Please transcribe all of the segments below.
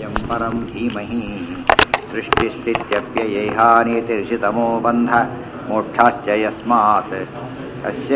सत्यं परं धीमहि सृष्टिस्थित्यप्ययैहानीतिर्षितमो बन्ध मोक्षाश्च यस्मात् अस्य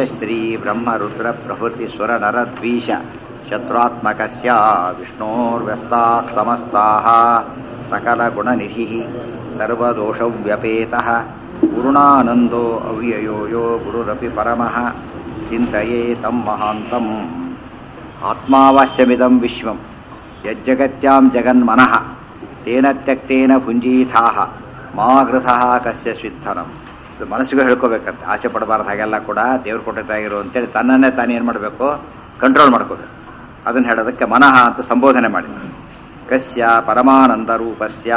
श्रीब्रह्मरुद्रप्रभृतिसुरनरद्वीष शत्रुत्मकस्य विष्णोर्व्यस्ताः समस्ताः सकलगुणनिधिः सर्वदोषव्यपेतः गुरुणानन्दो अव्ययो यो गुरुरपि परमः चिन्तये तं महान्तम् ಆತ್ಮಾವಾಸ್ಯಮಿದಂ ವಿಶ್ವಂ ಯಜ್ಜಗತ್ಯಾಂ ಜಗನ್ಮನಃ ತೇನ ತ್ಯಕ್ತೇನ ಭುಂಜೀಥಾಹ ಮಾ ಗೃಥಃ ಕಸ್ಯ ಸಿದ್ಧನಂ ಇದು ಮನಸ್ಸಿಗೂ ಹೇಳ್ಕೋಬೇಕಂತೆ ಆಸೆ ಪಡಬಾರ್ದು ಹಾಗೆಲ್ಲ ಕೂಡ ದೇವ್ರು ಕೊಟ್ಟಿದ್ದಾಗಿರು ಅಂತೇಳಿ ತನ್ನನ್ನೇ ತಾನು ಏನು ಮಾಡಬೇಕು ಕಂಟ್ರೋಲ್ ಮಾಡ್ಕೋಬೇಕು ಅದನ್ನು ಹೇಳೋದಕ್ಕೆ ಮನಃ ಅಂತ ಸಂಬೋಧನೆ ಮಾಡಿ ಕಸ್ಯ ಪರಮಾನಂದ ರೂಪಸ್ಯ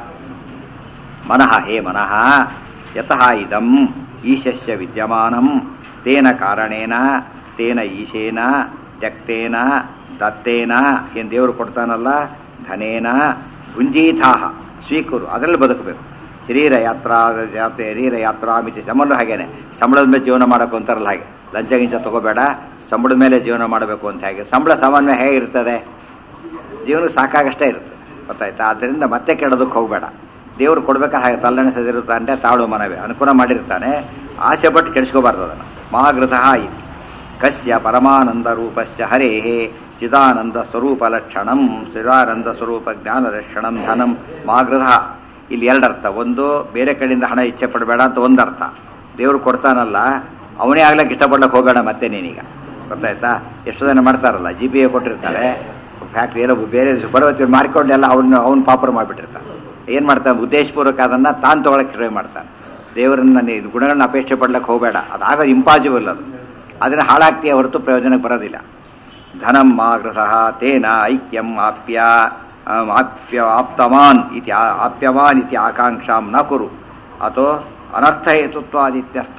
ಮನಃ ಹೇ ಮನಃ ಯತಃ ಇದಂ ಈಶಸ್ಯ ವಿದ್ಯಮಾನಂ ತೇನ ಕಾರಣೇನ ತೇನ ಈಶೇನ ತ್ಯಕ್ತೇನ ದತ್ತೇನ ಏನು ದೇವರು ಕೊಡ್ತಾನಲ್ಲ ಧನೇನ ಭುಂಜೀಥಾಹ ಸ್ವೀಕರು ಅದರಲ್ಲಿ ಬದುಕಬೇಕು ಶರೀರ ಯಾತ್ರಾ ಯಾತ್ರೆ ಶರೀರ ಯಾತ್ರಾ ಮಿತಿ ಸಂಬಳ ಹಾಗೇನೆ ಸಂಬಳದ ಮೇಲೆ ಜೀವನ ಮಾಡೋಕೆ ಅಂತಾರಲ್ಲ ಹಾಗೆ ಲಂಚ ಗಿಂಚ ತಗೋಬೇಡ ಸಂಬಳದ ಮೇಲೆ ಜೀವನ ಮಾಡಬೇಕು ಅಂತ ಹಾಗೆ ಸಂಬಳ ಸಾಮಾನ್ಯ ಹೇಗಿರ್ತದೆ ಜೀವನ ಸಾಕಾಗಷ್ಟೇ ಇರುತ್ತೆ ಗೊತ್ತಾಯ್ತಾ ಆದ್ದರಿಂದ ಮತ್ತೆ ಕೆಡೋದಕ್ಕೆ ಹೋಗಬೇಡ ದೇವ್ರು ಕೊಡ್ಬೇಕಾದ್ರೆ ಹಾಗೆ ತಲ್ಲಣಿಸದಿರುತ್ತಾನೆ ತಾಳು ಮನವೇ ಅನುಕೂಲ ಮಾಡಿರ್ತಾನೆ ಆಸೆ ಪಟ್ಟು ಕೆಡಿಸ್ಕೋಬಾರ್ದು ಅದನ್ನು ಮಹಾಗೃತಃ ಇತಿ ಕಸ್ಯ ಪರಮಾನಂದ ರೂಪಸ್ಯ ಹರೇ ಚಿದಾನಂದ ಸ್ವರೂಪ ಲಕ್ಷಣಂ ಚಿದಾನಂದ ಸ್ವರೂಪ ಜ್ಞಾನ ಲಕ್ಷಣಂ ಧನಂ ಮಾಗೃಹ ಇಲ್ಲಿ ಎರಡರ್ಥ ಒಂದು ಬೇರೆ ಕಡೆಯಿಂದ ಹಣ ಇಚ್ಛೆ ಪಡಬೇಡ ಅಂತ ಒಂದು ಅರ್ಥ ದೇವ್ರು ಕೊಡ್ತಾನಲ್ಲ ಅವನೇ ಆಗ್ಲಕ್ಕೆ ಇಷ್ಟಪಡ್ಲಕ್ಕೆ ಹೋಗೋಣ ಮತ್ತೆ ನೀನೀಗ ಗೊತ್ತಾಯ್ತಾ ಎಷ್ಟು ಜನ ಮಾಡ್ತಾರಲ್ಲ ಜಿ ಪಿ ಎ ಕೊಟ್ಟಿರ್ತಾರೆ ಫ್ಯಾಕ್ಟ್ರಿ ಏನೋ ಬೇರೆ ಬಡವತಿ ಮಾರ್ಕೊಂಡೆಲ್ಲ ಅವನು ಅವ್ನು ಪಾಪರ್ ಮಾಡಿಬಿಟ್ಟಿರ್ತಾನೆ ಏನು ಮಾಡ್ತಾನೆ ಉದ್ದೇಶಪೂರ್ವಕ ಅದನ್ನು ತಾನು ತೊಗೊಳಕ್ಕೆ ಟ್ರೈ ಮಾಡ್ತಾನೆ ದೇವರನ್ನ ನೀನು ಗುಣಗಳನ್ನ ಅಪೇಕ್ಷೆ ಪಡ್ಲಕ್ಕೆ ಹೋಗಬೇಡ ಅದಾಗೋದು ಇಂಪಾಸಿಬಲ್ ಅದು ಅದನ್ನು ಹಾಳಾಗ್ತೀಯ ಹೊರತು ಪ್ರಯೋಜನಕ್ಕೆ ಬರೋದಿಲ್ಲ ಧನಂ ಮಾಗೃತಃ ತೇನ ಐಕ್ಯಂ ಆಪ್ಯ ಆಪ್ಯ ಆಪ್ತಮಾನ್ ಇತಿ ಆಪ್ಯಮಾನ್ ಇತಿ ಆಕಾಂಕ್ಷಾಂ ನ ಕುರು ಅಥೋ ಅನರ್ಥ ಹೇತುತ್ವಾದಿತ್ಯರ್ಥ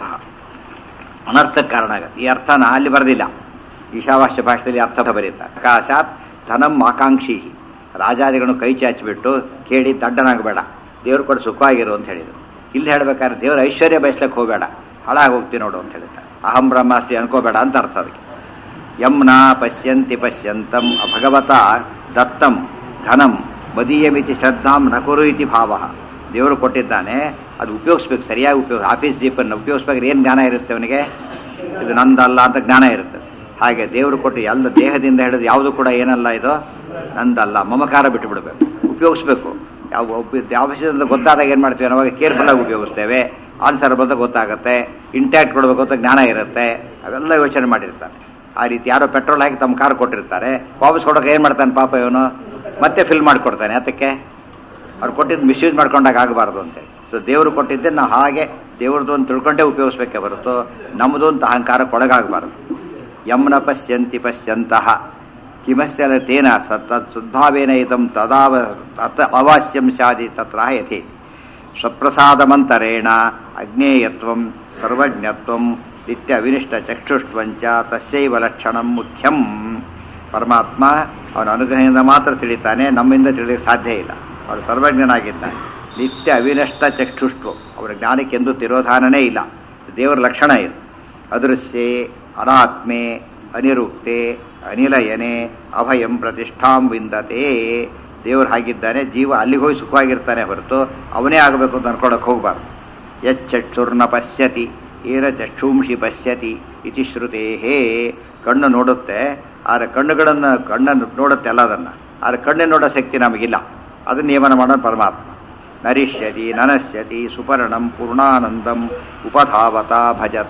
ಅನರ್ಥಕ್ಕೆ ಕಾರಣ ಆಗುತ್ತೆ ಈ ಅರ್ಥನ ಅಲ್ಲಿ ಬರೆದಿಲ್ಲ ಈಶಾವಾಸ್ಯ ಭಾಷೆಯಲ್ಲಿ ಅರ್ಥ ಬರೀತಾರೆ ಆಕಾಶಾತ್ ಧನಂ ಆಕಾಂಕ್ಷಿ ರಾಜಾದಿಗಳನ್ನು ಕೈ ಚಾಚಿಬಿಟ್ಟು ಕೇಳಿ ದಡ್ಡನಾಗಬೇಡ ದೇವ್ರು ಕೂಡ ಸುಖವಾಗಿರು ಅಂತ ಹೇಳಿದರು ಇಲ್ಲಿ ಹೇಳ್ಬೇಕಾದ್ರೆ ದೇವ್ರ ಐಶ್ವರ್ಯ ಬಯಸ್ಲಕ್ಕೆ ಹೋಗಬೇಡ ಹಾಳಾಗಿ ಹೋಗ್ತೀನಿ ನೋಡು ಅಂತ ಹೇಳಿದ್ದಾರೆ ಅಹಂ ಬ್ರಹ್ಮಾಸ್ತಿ ಅನ್ಕೋಬೇಡ ಅಂತ ಅರ್ಥ ಅದಕ್ಕೆ ಯಮ್ನ ಪಶ್ಯಂತಿ ಪಶ್ಯಂತಂ ಭಗವತ ದತ್ತಂ ಧನಂ ಮದೀಯಮಿತಿ ಶ್ರದ್ಧಾಂ ನಕುರು ಇತಿ ಭಾವ ದೇವರು ಕೊಟ್ಟಿದ್ದಾನೆ ಅದು ಉಪಯೋಗಿಸ್ಬೇಕು ಸರಿಯಾಗಿ ಉಪಯೋಗ ಆಫೀಸ್ ಜೀಪನ್ನು ಉಪಯೋಗಿಸ್ಬೇಕಾದ್ರೆ ಏನು ಜ್ಞಾನ ಇರುತ್ತೆ ಅವನಿಗೆ ಇದು ನಂದಲ್ಲ ಅಂತ ಜ್ಞಾನ ಇರುತ್ತೆ ಹಾಗೆ ದೇವರು ಕೊಟ್ಟು ಎಲ್ಲ ದೇಹದಿಂದ ಹಿಡಿದು ಯಾವುದು ಕೂಡ ಏನಲ್ಲ ಇದು ನಂದಲ್ಲ ಮಮಕಾರ ಬಿಟ್ಟು ಬಿಡಬೇಕು ಉಪಯೋಗಿಸ್ಬೇಕು ಯಾವ ಒಬ್ಬ ಯಾವ ವಿಷಯದಿಂದ ಗೊತ್ತಾದಾಗ ಏನು ಮಾಡ್ತೀವಿ ಅವಾಗ ಕೇರ್ಫುಲ್ಲಾಗಿ ಉಪಯೋಗಿಸ್ತೇವೆ ಆನ್ಸರ್ ಬಂದ ಗೊತ್ತಾಗುತ್ತೆ ಇಂಟ್ಯಾಕ್ಟ್ ಕೊಡಬೇಕು ಅಂತ ಜ್ಞಾನ ಇರುತ್ತೆ ಅವೆಲ್ಲ ಯೋಚನೆ ಮಾಡಿರ್ತಾನೆ ಆ ರೀತಿ ಯಾರೋ ಪೆಟ್ರೋಲ್ ಹಾಕಿ ತಮ್ಮ ಕಾರ್ ಕೊಟ್ಟಿರ್ತಾರೆ ವಾಪಸ್ ಕೊಡೋಕೆ ಏನು ಮಾಡ್ತಾನೆ ಪಾಪ ಇವನು ಮತ್ತೆ ಫಿಲ್ ಮಾಡಿಕೊಡ್ತಾನೆ ಅದಕ್ಕೆ ಅವ್ರು ಕೊಟ್ಟಿದ್ದು ಮಿಸ್ಯೂಸ್ ಮಾಡ್ಕೊಂಡಾಗ ಆಗಬಾರ್ದು ಅಂತೇಳಿ ಸೊ ದೇವರು ಕೊಟ್ಟಿದ್ದೆ ನಾವು ಹಾಗೆ ದೇವ್ರದ್ದು ಅಂತ ತಿಳ್ಕೊಂಡೇ ಉಪಯೋಗಿಸ್ಬೇಕೆ ಹೊರತು ನಮ್ಮದು ಅಂತ ಅಹಂಕಾರ ಕೊಡಗಾಗಬಾರ್ದು ಯಮ್ನ ಪಶ್ಯಂತಿ ಪಶ್ಯಂತಹ ಕಿಮಸ್ಯ ತೇನ ಸತ್ ಸದ್ಭಾವೇನ ಇದಂ ತದಾವ ತತ್ ಅವಾಸ್ಯಂ ಸ್ಯಾದಿ ತತ್ರ ಯಥೇತಿ ಸ್ವಪ್ರಸಾದಮಂತರೇಣ ಅಜ್ಞೇಯತ್ವಂ ಸರ್ವಜ್ಞತ್ವಂ ನಿತ್ಯ ವಿನಿಷ್ಟ ಚಕ್ಷುಷ್ವಂಚ ತಸ್ಯೈವ ಲಕ್ಷಣಂ ಮುಖ್ಯಂ ಪರಮಾತ್ಮ ಅವನ ಅನುಗ್ರಹದಿಂದ ಮಾತ್ರ ತಿಳಿತಾನೆ ನಮ್ಮಿಂದ ತಿಳಿಯಕ್ಕೆ ಸಾಧ್ಯ ಇಲ್ಲ ಅವನು ಸರ್ವಜ್ಞನಾಗಿದ್ದಾನೆ ನಿತ್ಯ ಅವಿನಷ್ಟ ಚಕ್ಷುಷ್ಟ್ವ ಅವರ ಜ್ಞಾನಕ್ಕೆಂದು ತಿರೋಧಾನನೇ ಇಲ್ಲ ದೇವರ ಲಕ್ಷಣ ಇದು ಅದೃಶ್ಯೆ ಅನಾತ್ಮೆ ಅನಿರುಕ್ತೆ ಅನಿಲಯನೆ ಅಭಯಂ ಪ್ರತಿಷ್ಠಾಂ ವಿಂದತೆ ದೇವರು ಹಾಗಿದ್ದಾನೆ ಜೀವ ಅಲ್ಲಿಗೆ ಹೋಗಿ ಸುಖವಾಗಿರ್ತಾನೆ ಹೊರತು ಅವನೇ ಆಗಬೇಕು ಅಂತ ಅನ್ಕೊಳಕ್ಕೆ ಹೋಗಬಾರ್ದು ಯಚ್ಚಕ್ಷುರ್ನ ಪಶ್ಯತಿ ಏನ ಚಕ್ಷುಂಷಿ ಪಶ್ಯತಿ ಇತಿ ಶ್ರುತೇಹೇ ಕಣ್ಣು ನೋಡುತ್ತೆ ಆದರೆ ಕಣ್ಣುಗಳನ್ನು ಕಣ್ಣನ್ನು ನೋಡುತ್ತೆ ಎಲ್ಲದನ್ನು ಆದರೆ ಕಣ್ಣನ್ನು ನೋಡೋ ಶಕ್ತಿ ನಮಗಿಲ್ಲ ಅದನ್ನು ನಿಯಮನ ಮಾಡೋದು ಪರಮಾತ್ಮ ನರಿಷ್ಯತಿ ನನಶ್ಯತಿ ಸುಪರ್ಣಂ ಪೂರ್ಣಾನಂದಂ ಉಪಧಾವತ ಭಜತ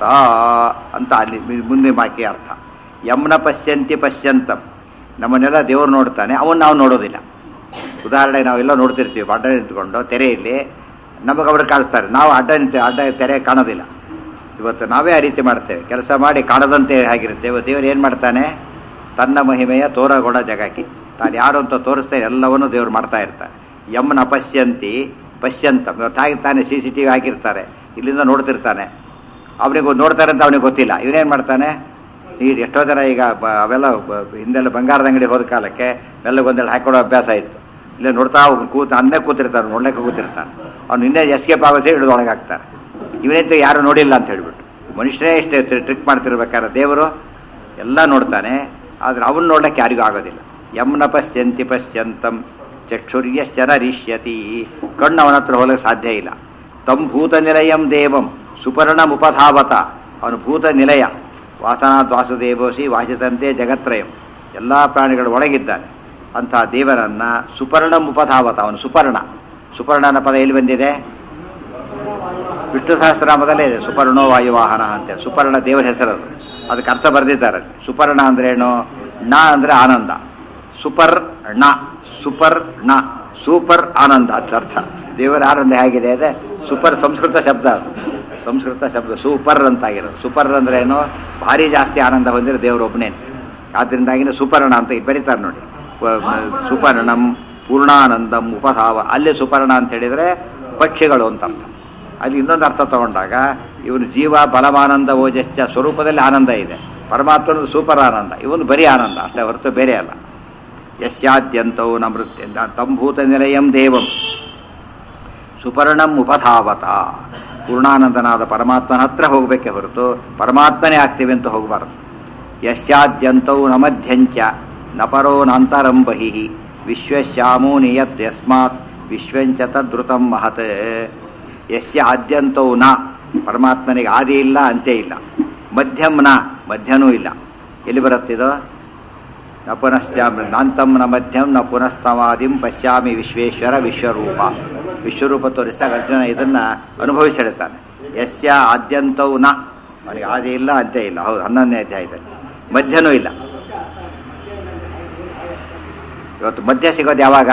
ಅಂತ ಅಲ್ಲಿ ಮುಂದೆ ಮಾಕಿ ಅರ್ಥ ಯಮ್ನ ಪಶ್ಯಂತಿ ಪಶ್ಯಂತಂ ನಮ್ಮನ್ನೆಲ್ಲ ದೇವರು ನೋಡ್ತಾನೆ ಅವನು ನಾವು ನೋಡೋದಿಲ್ಲ ಉದಾಹರಣೆಗೆ ನಾವೆಲ್ಲ ನೋಡ್ತಿರ್ತೀವಿ ಅಡ್ಡ ನಿಂತ್ಕೊಂಡು ತೆರೆಯಲ್ಲಿ ನಮಗೆ ಅವರು ಕಾಣಿಸ್ತಾರೆ ನಾವು ಅಡ್ಡ ನಿಂತು ಅಡ್ಡ ತೆರೆ ಕಾಣೋದಿಲ್ಲ ಇವತ್ತು ನಾವೇ ಆ ರೀತಿ ಮಾಡ್ತೇವೆ ಕೆಲಸ ಮಾಡಿ ಕಾಣದಂತೆ ಆಗಿರುತ್ತೆ ದೇವರು ಏನು ಮಾಡ್ತಾನೆ ತನ್ನ ಮಹಿಮೆಯ ತೋರಗೊಡ ಜಗಕ್ಕೆ ತಾನು ಯಾರು ಅಂತ ತೋರಿಸ್ತಾ ಎಲ್ಲವನ್ನೂ ದೇವ್ರು ಮಾಡ್ತಾ ಇರ್ತಾನೆ ಯಮ್ನ ಪಶ್ಯಂತಿ ಪಶ್ಯಂತ ಇವತ್ತು ಹಾಗೆ ತಾನೆ ಸಿ ಸಿ ಟಿ ವಿ ಹಾಕಿರ್ತಾರೆ ಇಲ್ಲಿಂದ ನೋಡ್ತಿರ್ತಾನೆ ಅವನಿಗೆ ನೋಡ್ತಾರೆ ಅಂತ ಅವನಿಗೆ ಗೊತ್ತಿಲ್ಲ ಇವನೇನು ಮಾಡ್ತಾನೆ ಈ ಎಷ್ಟೋ ಜನ ಈಗ ಬ ಅವೆಲ್ಲ ಬ- ಹಿಂದೆಲ್ಲ ಬಂಗಾರದ ಅಂಗಡಿ ಹೋದ ಕಾಲಕ್ಕೆ ಮೆಲ್ಲಗೊಂದೆಲ್ಲ ಹಾಕೊಡೋ ಅಭ್ಯಾಸ ಇತ್ತು ಇಲ್ಲೇ ನೋಡ್ತಾ ಹೋಗಿ ಕೂತು ಅನ್ನೇ ಕೂತಿರ್ತಾರೆ ನೋಡ್ಲಿಕ್ಕೆ ಕೂತಿರ್ತಾನೆ ಅವ್ನು ಇನ್ನೇ ಎಸ್ಕೇಪ್ ಆಗೋಸೇ ಹಿಡಿದು ಒಳಗೆ ಹಾಕ್ತಾರೆ ಇವನಂತ ಯಾರು ನೋಡಿಲ್ಲ ಅಂತ ಹೇಳ್ಬಿಟ್ಟು ಮನುಷ್ಯನೇ ಇಷ್ಟೇ ಟ್ರಿಕ್ ಮಾಡ್ತಿರ್ಬೇಕಾದ್ರೆ ದೇವರು ಎಲ್ಲ ನೋಡ್ತಾನೆ ಆದರೆ ಅವನು ನೋಡ್ಲಿಕ್ಕೆ ಯಾರಿಗೂ ಆಗೋದಿಲ್ಲ ಯಮ್ನ ಪಶ್ಯಂತಿ ಪಶ್ಯಂತಂ ಚಕ್ಷುರ್ಯಶ್ಚ ನರಿಷ್ಯತಿ ಕಣ್ಣು ಅವನ ಹತ್ರ ಹೋಗಲಿಕ್ಕೆ ಸಾಧ್ಯ ಇಲ್ಲ ತಂ ಭೂತ ನಿಲಯಂ ದೇವಂ ಸುಪರ್ಣಮುಪಧಾವತ ಅವನು ಭೂತ ನಿಲಯ ವಾಸನಾದ್ ವಾಸುದೇವೋಸಿ ವಾಸಿತಂತೆ ಜಗತ್ರಯಂ ಎಲ್ಲ ಪ್ರಾಣಿಗಳ ಒಳಗಿದ್ದಾನೆ ಅಂಥ ದೇವರನ್ನ ಸುಪರ್ಣಂ ಉಪಧಾವತ ಅವನು ಸುಪರ್ಣ ಸುಪರ್ಣನ ಪದ ಎಲ್ಲಿ ಬಂದಿದೆ ವಿಷ್ಣು ಸಹಸ್ರನಾಮದಲ್ಲೇ ಇದೆ ಸುಪರ್ಣೋ ವಾಯುವಾಹನ ಅಂತ ಸುಪರ್ಣ ದೇವರ ಹೆಸರದು ಅದಕ್ಕೆ ಅರ್ಥ ಬರೆದಿದ್ದಾರೆ ಸುಪರ್ಣ ಅಂದ್ರೆ ಏನು ಣ ಅಂದ್ರೆ ಆನಂದ ಸುಪರ್ ಣ ಸುಪರ್ ಣ ಸೂಪರ್ ಆನಂದ ಅಂತ ಅರ್ಥ ದೇವರ ಆನಂದ ಹೇಗಿದೆ ಅದೇ ಸೂಪರ್ ಸಂಸ್ಕೃತ ಶಬ್ದ ಅದು ಸಂಸ್ಕೃತ ಶಬ್ದ ಸೂಪರ್ ಅಂತಾಗಿರೋದು ಸೂಪರ್ ಅಂದ್ರೆ ಏನು ಭಾರಿ ಜಾಸ್ತಿ ಆನಂದ ಹೊಂದಿರೋ ದೇವರೊಬ್ಬನೇ ಆದ್ರಿಂದಾಗಿನ ಸುಪರ್ಣ ಅಂತ ಬರೀತಾರೆ ನೋಡಿ ವ- ಮ- ಸುಪರ್ಣಂ ಪೂರ್ಣಾನಂದಂ ಉಪಧಾವ ಅಲ್ಲಿ ಸುಪರ್ಣ ಅಂತ ಹೇಳಿದ್ರೆ ಪಕ್ಷಿಗಳು ಅಂತ ಅರ್ಥ ಅಲ್ಲಿ ಇನ್ನೊಂದು ಅರ್ಥ ತಗೊಂಡಾಗ ಇವನು ಜೀವ ಬಲವಾನಂದ ಓಜಶ್ಚ ಸ್ವರೂಪದಲ್ಲಿ ಆನಂದ ಇದೆ ಪರಮಾತ್ಮನ ಸೂಪರ್ ಆನಂದ ಇವನು ಬರೀ ಆನಂದ ಅಷ್ಟೇ ಹೊರತು ಬೇರೆ ಅಲ್ಲ ಯಸ್ಯಾದ್ಯಂತವು ನಮೃತ್ಯ ತಂಭೂತ ನಿಲಯಂ ದೇವಂ ಸುಪರ್ಣಂ ಉಪಧಾವತ ಪೂರ್ಣಾನಂದನಾದ ಪರಮಾತ್ಮನ ಹತ್ರ ಹೋಗಬೇಕೆ ಹೊರತು ಪರಮಾತ್ಮನೇ ಆಗ್ತೀವಿ ಅಂತ ಹೋಗಬಾರದು ಯಸ್ಯಾದ್ಯಂತೌ ನ ಮಧ್ಯಂಚ ನ ಪರೋ ನಾಂತರಂ ಬಹಿಃ ವಿಶ್ವಶ್ಯಾಮೂನಿ ಯತ್ ಯಸ್ಮಾತ್ ವಿಶ್ವಂಚ ತದ್ರುತಂ ಮಹತ್ ಯಸ್ಯ ಆದ್ಯಂತೌ ನ ಪರಮಾತ್ಮನಿಗೆ ಆದಿ ಇಲ್ಲ ಅಂತ್ಯ ಇಲ್ಲ ಮಧ್ಯಂ ನ ಮಧ್ಯನೂ ಇಲ್ಲ ಎಲ್ಲಿ ಬರುತ್ತಿದೋ ನ ಪುನಶ್ಚಾಮಿ ನಾಂತಂ ನ ಮಧ್ಯಂ ನ ಪುನಸ್ತವಾದಿಂ ಪಶ್ಯಾಮಿ ವಿಶ್ವೇಶ್ವರ ವಿಶ್ವರೂಪ ವಿಶ್ವರೂಪ ತೋರಿಸಿದಾಗ ಅರ್ಜುನ ಇದನ್ನ ಅನುಭವಿಸಿ ಹೇಳ್ತಾನೆ ಯಸ್ಯ ಆದ್ಯಂತವು ನ ಅವನಿಗೆ ಆದಿ ಇಲ್ಲ ಅಂತ್ಯ ಇಲ್ಲ ಹೌದು ಹನ್ನೊಂದನೇ ಅಧ್ಯಾಯದಲ್ಲಿ ಮಧ್ಯನೂ ಇಲ್ಲ ಇವತ್ತು ಮಧ್ಯ ಸಿಗೋದು ಯಾವಾಗ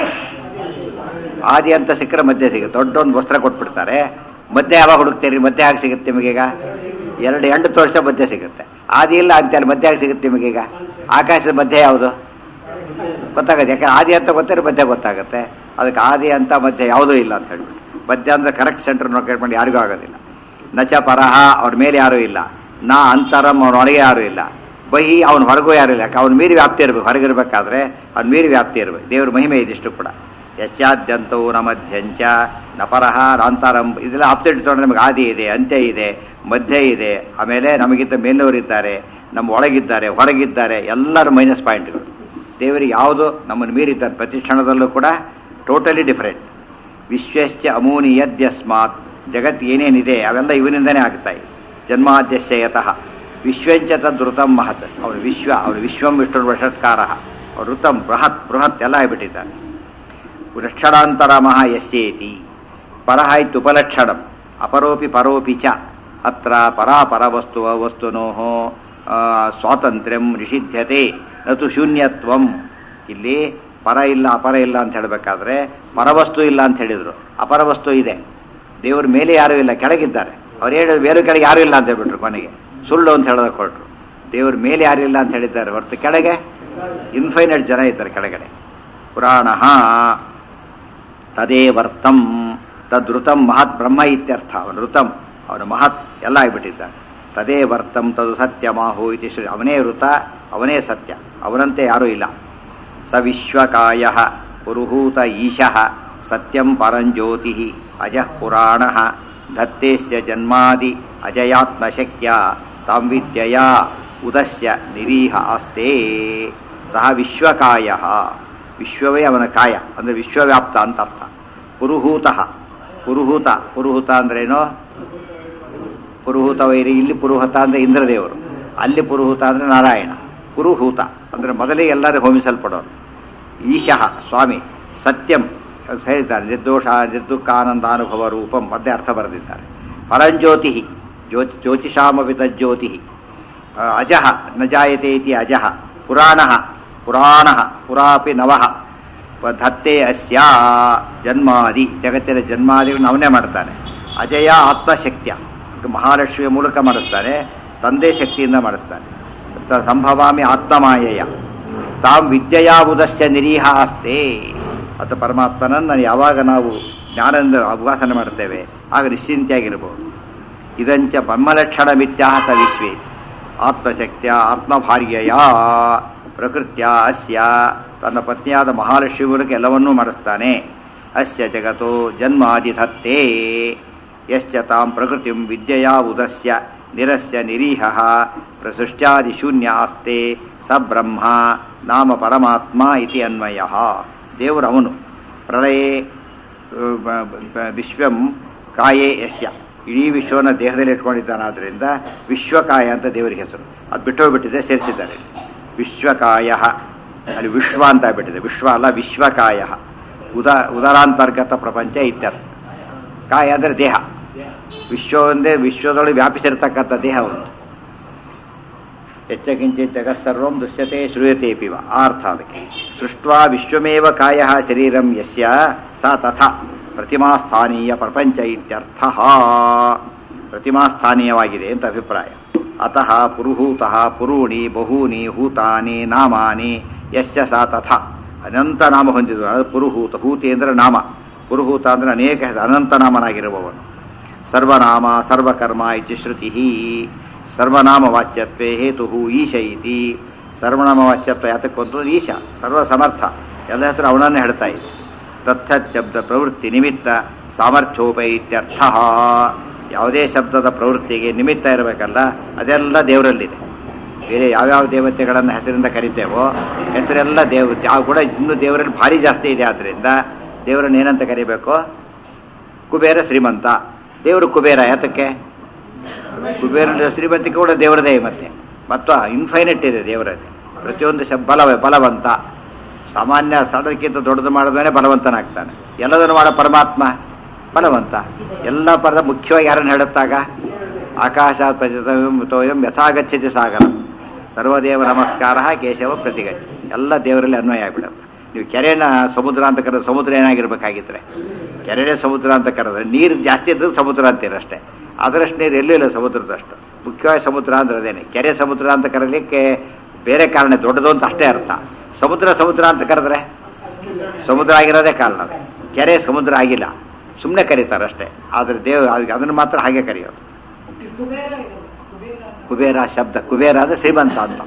ಆದಿ ಅಂತ ಸಿಕ್ಕರೆ ಮಧ್ಯ ಸಿಗುತ್ತೆ ದೊಡ್ಡ ಒಂದು ವಸ್ತ್ರ ಕೊಟ್ಬಿಡ್ತಾರೆ ಮಧ್ಯ ಯಾವಾಗ ಹುಡುಕ್ತೀರಿ ಮಧ್ಯ ಆಗಿ ಸಿಗುತ್ತೆ ನಿಮಗೀಗ ಎರಡು ಎಂಟು ತೋರಿಸ ಮಧ್ಯ ಸಿಗುತ್ತೆ ಆದಿ ಇಲ್ಲ ಅಂತೇಳಿ ಮಧ್ಯ ಆಗಿ ಸಿಗುತ್ತೆ ನಿಮಗೀಗ ಆಕಾಶದ ಮಧ್ಯ ಯಾವುದು ಗೊತ್ತಾಗುತ್ತೆ ಯಾಕೆ ಆದಿ ಅಂತ ಗೊತ್ತಿರೋ ಮಧ್ಯ ಗೊತ್ತಾಗುತ್ತೆ ಅದಕ್ಕೆ ಆದಿ ಅಂತ ಮಧ್ಯ ಯಾವುದೂ ಇಲ್ಲ ಅಂತ ಹೇಳ್ಬಿಟ್ಟು ಮಧ್ಯ ಅಂದ್ರೆ ಕರೆಕ್ಟ್ ಸೆಂಟರ್ ನೋಡ್ಕೊಂಡು ಯಾರಿಗೂ ಆಗೋದಿಲ್ಲ ನಚ ಪರಹ ಅವ್ರ ಮೇಲೆ ಯಾರೂ ಇಲ್ಲ ನಾ ಅಂತರಂ ಅವ್ನ ಒಳಗೆ ಯಾರೂ ಇಲ್ಲ ಬಹಿ ಅವ್ನ ಹೊರಗೂ ಯಾರೂ ಇಲ್ಲ ಯಾಕೆ ಅವ್ನ ಮೀರಿ ವ್ಯಾಪ್ತಿ ಇರಬೇಕು ಹೊರಗಿರ್ಬೇಕಾದ್ರೆ ಅವ್ನ ಮೀರಿ ವ್ಯಾಪ್ತಿ ಇರಬೇಕು ದೇವ್ರ ಮಹಿಮೆ ಇದಿಷ್ಟು ಕೂಡ ಯಶ್ಚಾದ್ಯಂತವು ನ ಮಧ್ಯಂಚ ನ ಪರಹ ನಾಂತರಂ ಇದೆಲ್ಲ ಆಪ್ತಿಟ್ ತೊಗೊಂಡ್ರೆ ನಮಗೆ ಆದಿ ಇದೆ ಅಂತ್ಯ ಇದೆ ಮಧ್ಯ ಇದೆ ಆಮೇಲೆ ನಮಗಿಂತ ಮೇಲಿನವರಿದ್ದಾರೆ ನಮ್ಮ ಒಳಗಿದ್ದಾರೆ ಹೊರಗಿದ್ದಾರೆ ಎಲ್ಲರ ಮೈನಸ್ ಪಾಯಿಂಟ್ಗಳು ದೇವರಿಗೆ ಯಾವುದು ನಮ್ಮನ್ನು ಮೀರಿದ್ದಾನೆ ಪ್ರತಿ ಕ್ಷಣದಲ್ಲೂ ಕೂಡ ಟೋಟಲಿ ಡಿಫರೆಂಟ್ ವಿಶ್ವಶ್ಚ ಅಮೂನಿ ಯದ್ಯಸ್ಮಾತ್ ಜಗತ್ ಏನೇನಿದೆ ಅವೆಲ್ಲ ಇವನಿಂದನೇ ಆಗ್ತಾ ಇದೆ ಜನ್ಮಾದ್ಯಶ್ಯಯತಃ ವಿಶ್ವಂಚ ತದ್ರುತಂ ಮಹತ್ ಅವನು ವಿಶ್ವ ಅವನು ವಿಶ್ವಂ ವಿಷ್ಣು ವಷತ್ಕಾರ ಅವನು ಋತಂ ಬೃಹತ್ ಬೃಹತ್ ಎಲ್ಲ ಆಗಿಬಿಟ್ಟಿದ್ದಾನೆ ಲಕ್ಷಣಾಂತರ ಮಹ ಯಸ್ಯೇತಿ ಪರಹ ಇತ್ಯುಪಲಕ್ಷಣಂ ಅಪರೋಪಿ ಪರೋಪಿ ಚ ಅತ್ರ ಪರಾಪರ ವಸ್ತು ವಸ್ತುನೋ ಸ್ವಾತಂತ್ರ್ಯಂ ನಿಷಿಧ್ಯತೆ ನತು ಶೂನ್ಯತ್ವಂ ಇಲ್ಲಿ ಪರ ಇಲ್ಲ ಅಪರ ಇಲ್ಲ ಅಂತ ಹೇಳಬೇಕಾದ್ರೆ ಪರವಸ್ತು ಇಲ್ಲ ಅಂತ ಹೇಳಿದ್ರು ಅಪರವಸ್ತು ಇದೆ ದೇವ್ರ ಮೇಲೆ ಯಾರೂ ಇಲ್ಲ ಕೆಳಗಿದ್ದಾರೆ ಅವ್ರು ಹೇಳಿದ್ರು ಬೇರೆ ಕೆಳಗೆ ಯಾರೂ ಇಲ್ಲ ಅಂತ ಹೇಳ್ಬಿಟ್ರು ಕೊನೆಗೆ ಸುಳ್ಳು ಅಂತ ಹೇಳೋದಕ್ಕೆ ಹೊರಟ್ರು ದೇವ್ರ ಮೇಲೆ ಯಾರೂ ಇಲ್ಲ ಅಂತ ಹೇಳಿದ್ದಾರೆ ಹೊರತು ಕೆಳಗೆ ಇನ್ಫೈನೈಟ್ ಜನ ಇದ್ದಾರೆ ಕೆಳಗಡೆ ಪುರಾಣ ತದೇವರ್ತಂ ತದ್ರುತಂ ಮಹತ್ ಬ್ರಹ್ಮ ಇತ್ಯರ್ಥ ಅವನು ಋತಂ ಅವನು ಮಹತ್ ಎಲ್ಲ ಆಗಿಬಿಟ್ಟಿದ್ದಾನೆ ತದೇ ವರ್ತಂ ತದು ಸತ್ಯ ಮಾಹು ಇತಿ ಶ್ರೀ ಅವನೇ ಋತ ಅವನೇ ಸತ್ಯ ಅವನಂತೆ ಯಾರೂ ಇಲ್ಲ ಸ ವಿಶ್ವಕಾಯ ಪುರುಹೂತ ಈಶಃ ಸತ್ಯಂ ಪರಂಜ್ಯೋತಿ ಅಜಃ ಪುರಾಣ ಧತ್ತೇಶ್ಚ ಜನ್ಮಾದಿ ಅಜಯಾತ್ಮಶಕ್ಯ ತಾಂ ವಿದ್ಯೆಯ ಉದಸ್ಯ ನಿರೀಹ ಆಸ್ತೆ ಸಹ ವಿಶ್ವಕಾಯ ವಿಶ್ವವೇ ಅವನ ಕಾಯ ಅಂದರೆ ವಿಶ್ವವ್ಯಾಪ್ತ ಅಂತ ಅರ್ಥ ಪುರುಹೂತ ಪುರುಹೂತ ಪುರುಹೂತ ಅಂದ್ರೇನು ಪುರುಹೂತ ವೈರಿ ಇಲ್ಲಿ ಪುರುಹೂತ ಅಂದರೆ ಇಂದ್ರದೇವರು ಅಲ್ಲಿ ಪುರುಹೂತ ಅಂದರೆ ನಾರಾಯಣ ಪುರುಹೂತ ಅಂದರೆ ಮೊದಲೇ ಎಲ್ಲರೂ ಹೋಮಿಸಲ್ಪಡೋರು ಈಶಃ ಸ್ವಾಮಿ ಸತ್ಯಂ ಅಂತ ಹೇಳಿದ್ದಾರೆ ನಿರ್ದೋಷ ನಿರ್ದುಃಖಾನಂದಾನುಭವ ರೂಪಂ ಮಧ್ಯೆ ಅರ್ಥ ಬರೆದಿದ್ದಾರೆ ಪರಂಜ್ಯೋತಿ ಜ್ಯೋತಿ ಜ್ಯೋತಿಷಾಮಪಿ ತಜ್ಯೋತಿ ಅಜಃ ನ ಜಾಯತೆ ಇತಿ ಅಜಃ ಪುರಾಣ ಪುರಾಣ ಪುರಾಪಿ ನವಃ ಧತ್ತೆ ಅಸ್ಯ ಜನ್ಮಾದಿ ಜಗತ್ತಿನ ಜನ್ಮಾದಿಗಳನ್ನು ಅವನೇ ಮಾಡ್ತಾನೆ ಅಜಯ ಆತ್ಮಶಕ್ತಿಯ ಇದು ಮಹಾಲಕ್ಷ್ಮಿಯ ಮೂಲಕ ಮಾಡಿಸ್ತಾನೆ ತಂದೆ ಶಕ್ತಿಯಿಂದ ಮಾಡಿಸ್ತಾನೆ ತ- ಸಂಭವಾಮಿ ಆತ್ಮಮಾಯಯ ತಾಂ ವಿದ್ಯೆಯಾವುದಸ್ಯ ನಿರೀಹ ಅಸ್ತೆ ಅಂತ ಪರಮಾತ್ಮನನ್ನು ಯಾವಾಗ ನಾವು ಜ್ಞಾನದಿಂದ ಉಪಾಸನೆ ಮಾಡ್ತೇವೆ ಆಗ ನಿಶ್ಚಿಂತೆಯಾಗಿರ್ಬೋದು ಇದಂಚ ಬ್ರಹ್ಮಲಕ್ಷಣ ಮಿಥ್ಯಾಸ ವಿಶ್ವೇ ಆತ್ಮಶಕ್ತಿಯ ಆತ್ಮಭಾರ್ಯಯ ಪ್ರಕೃತ್ಯ ಅಸ್ಯ ತನ್ನ ಪತ್ನಿಯಾದ ಮಹಾಲಕ್ಷ್ಮಿ ಮೂಲಕ ಎಲ್ಲವನ್ನೂ ಮಾಡಿಸ್ತಾನೆ ಅಸ್ಯ ಜಗತೋ ಜನ್ಮಾದಿ ಧತ್ತೇ ಯಶ್ಚ ತಾಂ ಪ್ರಕೃತಿಂ ವಿದ್ಯೆಯ ಉದಸ್ಯ ನಿರಸ್ಯ ನಿರೀಹ ಪ್ರಸೃಷ್ಟ್ಯಾದಿ ಶೂನ್ಯ ಆಸ್ತೆ ಸ ಬ್ರಹ್ಮ ನಾಮ ಪರಮಾತ್ಮ ಇತಿ ಅನ್ವಯ ದೇವರು ಅವನು ಪ್ರಳಯೇ ಆ, ಬ- ಬ- ವಿಶ್ವಂ ಕಾಯೇ ಯಶ್ಯ ಇಡೀ ವಿಶ್ವನ ದೇಹದಲ್ಲಿ ಇಟ್ಕೊಂಡಿದ್ದಾನಾದ್ರಿಂದ ವಿಶ್ವಕಾಯ ಅಂತ ದೇವರಿಗೆ ಹೆಸರು ಅದು ಬಿಟ್ಟೋಗ್ಬಿಟ್ಟಿದೆ ಸೇರಿಸಿದ್ದಾರೆ ವಿಶ್ವಕಾಯ ಅಲ್ಲಿ ವಿಶ್ವ ಅಂತ ಆಗ್ಬಿಟ್ಟಿದೆ ವಿಶ್ವ ಅಲ್ಲ ವಿಶ್ವಕಾಯ ಉದ ಉದರಾಂತರ್ಗತ ಪ್ರಪಂಚ ಇತ್ಯರ್ಥ ಕಾಯ ಅಂದರೆ ದೇಹ ವಿಶ್ವ ಒಂದೇ ವಿಶ್ವದೊಳಗೆ ವ್ಯಾಪಿಸಿರ್ತಕ್ಕಂಥ ದೇಹ ಒಂದು ಹೆಚ್ಚಕಿಂಚಿತ್ ಜಗತ್ಸರ್ವಂ ದೃಶ್ಯತೆ ಶ್ರೂಯತೆ ಪಿವ ಆ ಅರ್ಥ ಅದಕ್ಕೆ ಸೃಷ್ಟ್ವಾ ವಿಶ್ವಮೇವ ಕಾಯ ಶರೀರಂ ಯಸ್ಯ ಸ ತಥಾ ಪ್ರತಿಮಾಸ್ಥಾನೀಯ ಪ್ರಪಂಚ ಇತ್ಯರ್ಥ ಪ್ರತಿಮಾಸ್ಥಾನೀಯವಾಗಿದೆ ಅಂತ ಅಭಿಪ್ರಾಯ ಅತಃ ಪುರುಹೂತಃ ಪುರೂಣಿ ಬಹೂನಿ ಹೂತಾನಿ ನಾಮಾನಿ ಯಸ್ಯ ಸ ತಥಾ ಅನಂತ ನಾಮ ಹೊಂದಿದ್ರು ಅದು ಪುರುಹೂತ ಹೂತಿ ಅಂದರೆ ನಾಮ ಪುರುಹೂತ ಅಂದರೆ ಅನೇಕ ಹೆಸರು ಅನಂತ ನಾಮನಾಗಿರುವವನು ಸರ್ವನಾಮ ಸರ್ವಕರ್ಮ ಇತಿ ಶ್ರುತಿ ಸರ್ವನಾಮ ವಾಚ್ಯತ್ವೇ ಹೇತು ಈಶ ಇತಿ ಸರ್ವನಾಮ ವಾಚ್ಯತ್ವ ಯಾತಕ್ಕೊಂದು ಈಶ ಸರ್ವ ಸಮರ್ಥ ಎಲ್ಲ ಹೆಸರು ಅವನನ್ನೇ ಹೇಳ್ತಾ ಇದೆ ತತ್ಥತ್ ಶಬ್ದ ಪ್ರವೃತ್ತಿ ನಿಮಿತ್ತ ಸಾಮರ್ಥ್ಯೋಪ ಇತ್ಯರ್ಥ ಯಾವುದೇ ಶಬ್ದದ ಪ್ರವೃತ್ತಿಗೆ ನಿಮಿತ್ತ ಇರಬೇಕಲ್ಲ ಅದೆಲ್ಲ ದೇವರಲ್ಲಿದೆ ಬೇರೆ ಯಾವ್ಯಾವ ದೇವತೆಗಳನ್ನು ಹೆಸರಿಂದ ಕರಿತೇವೋ ಹೆಸರೆಲ್ಲ ದೇವ ಯಾವ ಕೂಡ ಇನ್ನೂ ದೇವರಲ್ಲಿ ಭಾರಿ ಜಾಸ್ತಿ ಇದೆ ಆದ್ದರಿಂದ ದೇವರನ್ನು ಏನಂತ ಕರಿಬೇಕು ಕುಬೇರ ಶ್ರೀಮಂತ ದೇವರು ಕುಬೇರ ಯಾತಕ್ಕೆ ಕುಬೇರ ಶ್ರೀಮಂತಿಕೆ ಕೂಡ ದೇವರದೇ ಮತ್ತೆ ಮತ್ತು ಇನ್ಫೈನೈಟ್ ಇದೆ ದೇವರದೇ ಪ್ರತಿಯೊಂದು ಶಬ್ ಬಲ ಬಲವಂತ ಸಾಮಾನ್ಯ ಸಣ್ಣಕ್ಕಿಂತ ದೊಡ್ಡದು ಮಾಡಿದ್ರೆ ಬಲವಂತನಾಗ್ತಾನೆ ಎಲ್ಲದನ್ನು ಮಾಡೋ ಪರಮಾತ್ಮ ಬಲವಂತ ಎಲ್ಲ ಪದ ಮುಖ್ಯವಾಗಿ ಯಾರನ್ನು ಹೇಳುತ್ತಾಗ ಆಕಾಶ ತೋಯಂ ಯಥಾಗಚ್ಚತಿ ಸಾಗರ ಸರ್ವದೇವ ನಮಸ್ಕಾರ ಕೇಶವ ಪ್ರತಿಗಚ್ಚ ಎಲ್ಲ ದೇವರಲ್ಲಿ ಅನ್ವಯ ಆಗಿಬಿಡುತ್ತೆ ನೀವು ಕೆರೆನ ಸಮುದ್ರ ಅಂತ ಕರೆದ್ರೆ ಸಮುದ್ರ ಏನಾಗಿರ್ಬೇಕಾಗಿದ್ರೆ ಕೆರೆನೇ ಸಮುದ್ರ ಅಂತ ಕರೆದ್ರೆ ನೀರು ಜಾಸ್ತಿ ಇದ್ದದ್ದು ಸಮುದ್ರ ಅಂತೀರ ಅಷ್ಟೇ ಅದರಷ್ಟು ನೀರು ಎಲ್ಲೂ ಇಲ್ಲ ಸಮುದ್ರದಷ್ಟು ಮುಖ್ಯವಾಗಿ ಸಮುದ್ರ ಅಂದ್ರೆ ಅದೇನೆ ಕೆರೆ ಸಮುದ್ರ ಅಂತ ಕರೀಲಿಕ್ಕೆ ಬೇರೆ ಕಾರಣ ದೊಡ್ಡದು ಅಂತ ಅಷ್ಟೇ ಅರ್ಥ ಸಮುದ್ರ ಸಮುದ್ರ ಅಂತ ಕರೆದ್ರೆ ಸಮುದ್ರ ಆಗಿರೋದೇ ಕಾರಣ ಅದು. ಕೆರೆ ಸಮುದ್ರ ಆಗಿಲ್ಲ ಸುಮ್ಮನೆ ಕರೀತಾರೆ ಅಷ್ಟೇ ಆದರೆ ದೇವ ಅದನ್ನು ಮಾತ್ರ ಹಾಗೆ ಕರೆಯೋದು ಕುಬೇರ ಶಬ್ದ ಕುಬೇರ ಅಂದರೆ ಶ್ರೀಮಂತ ಅಂತ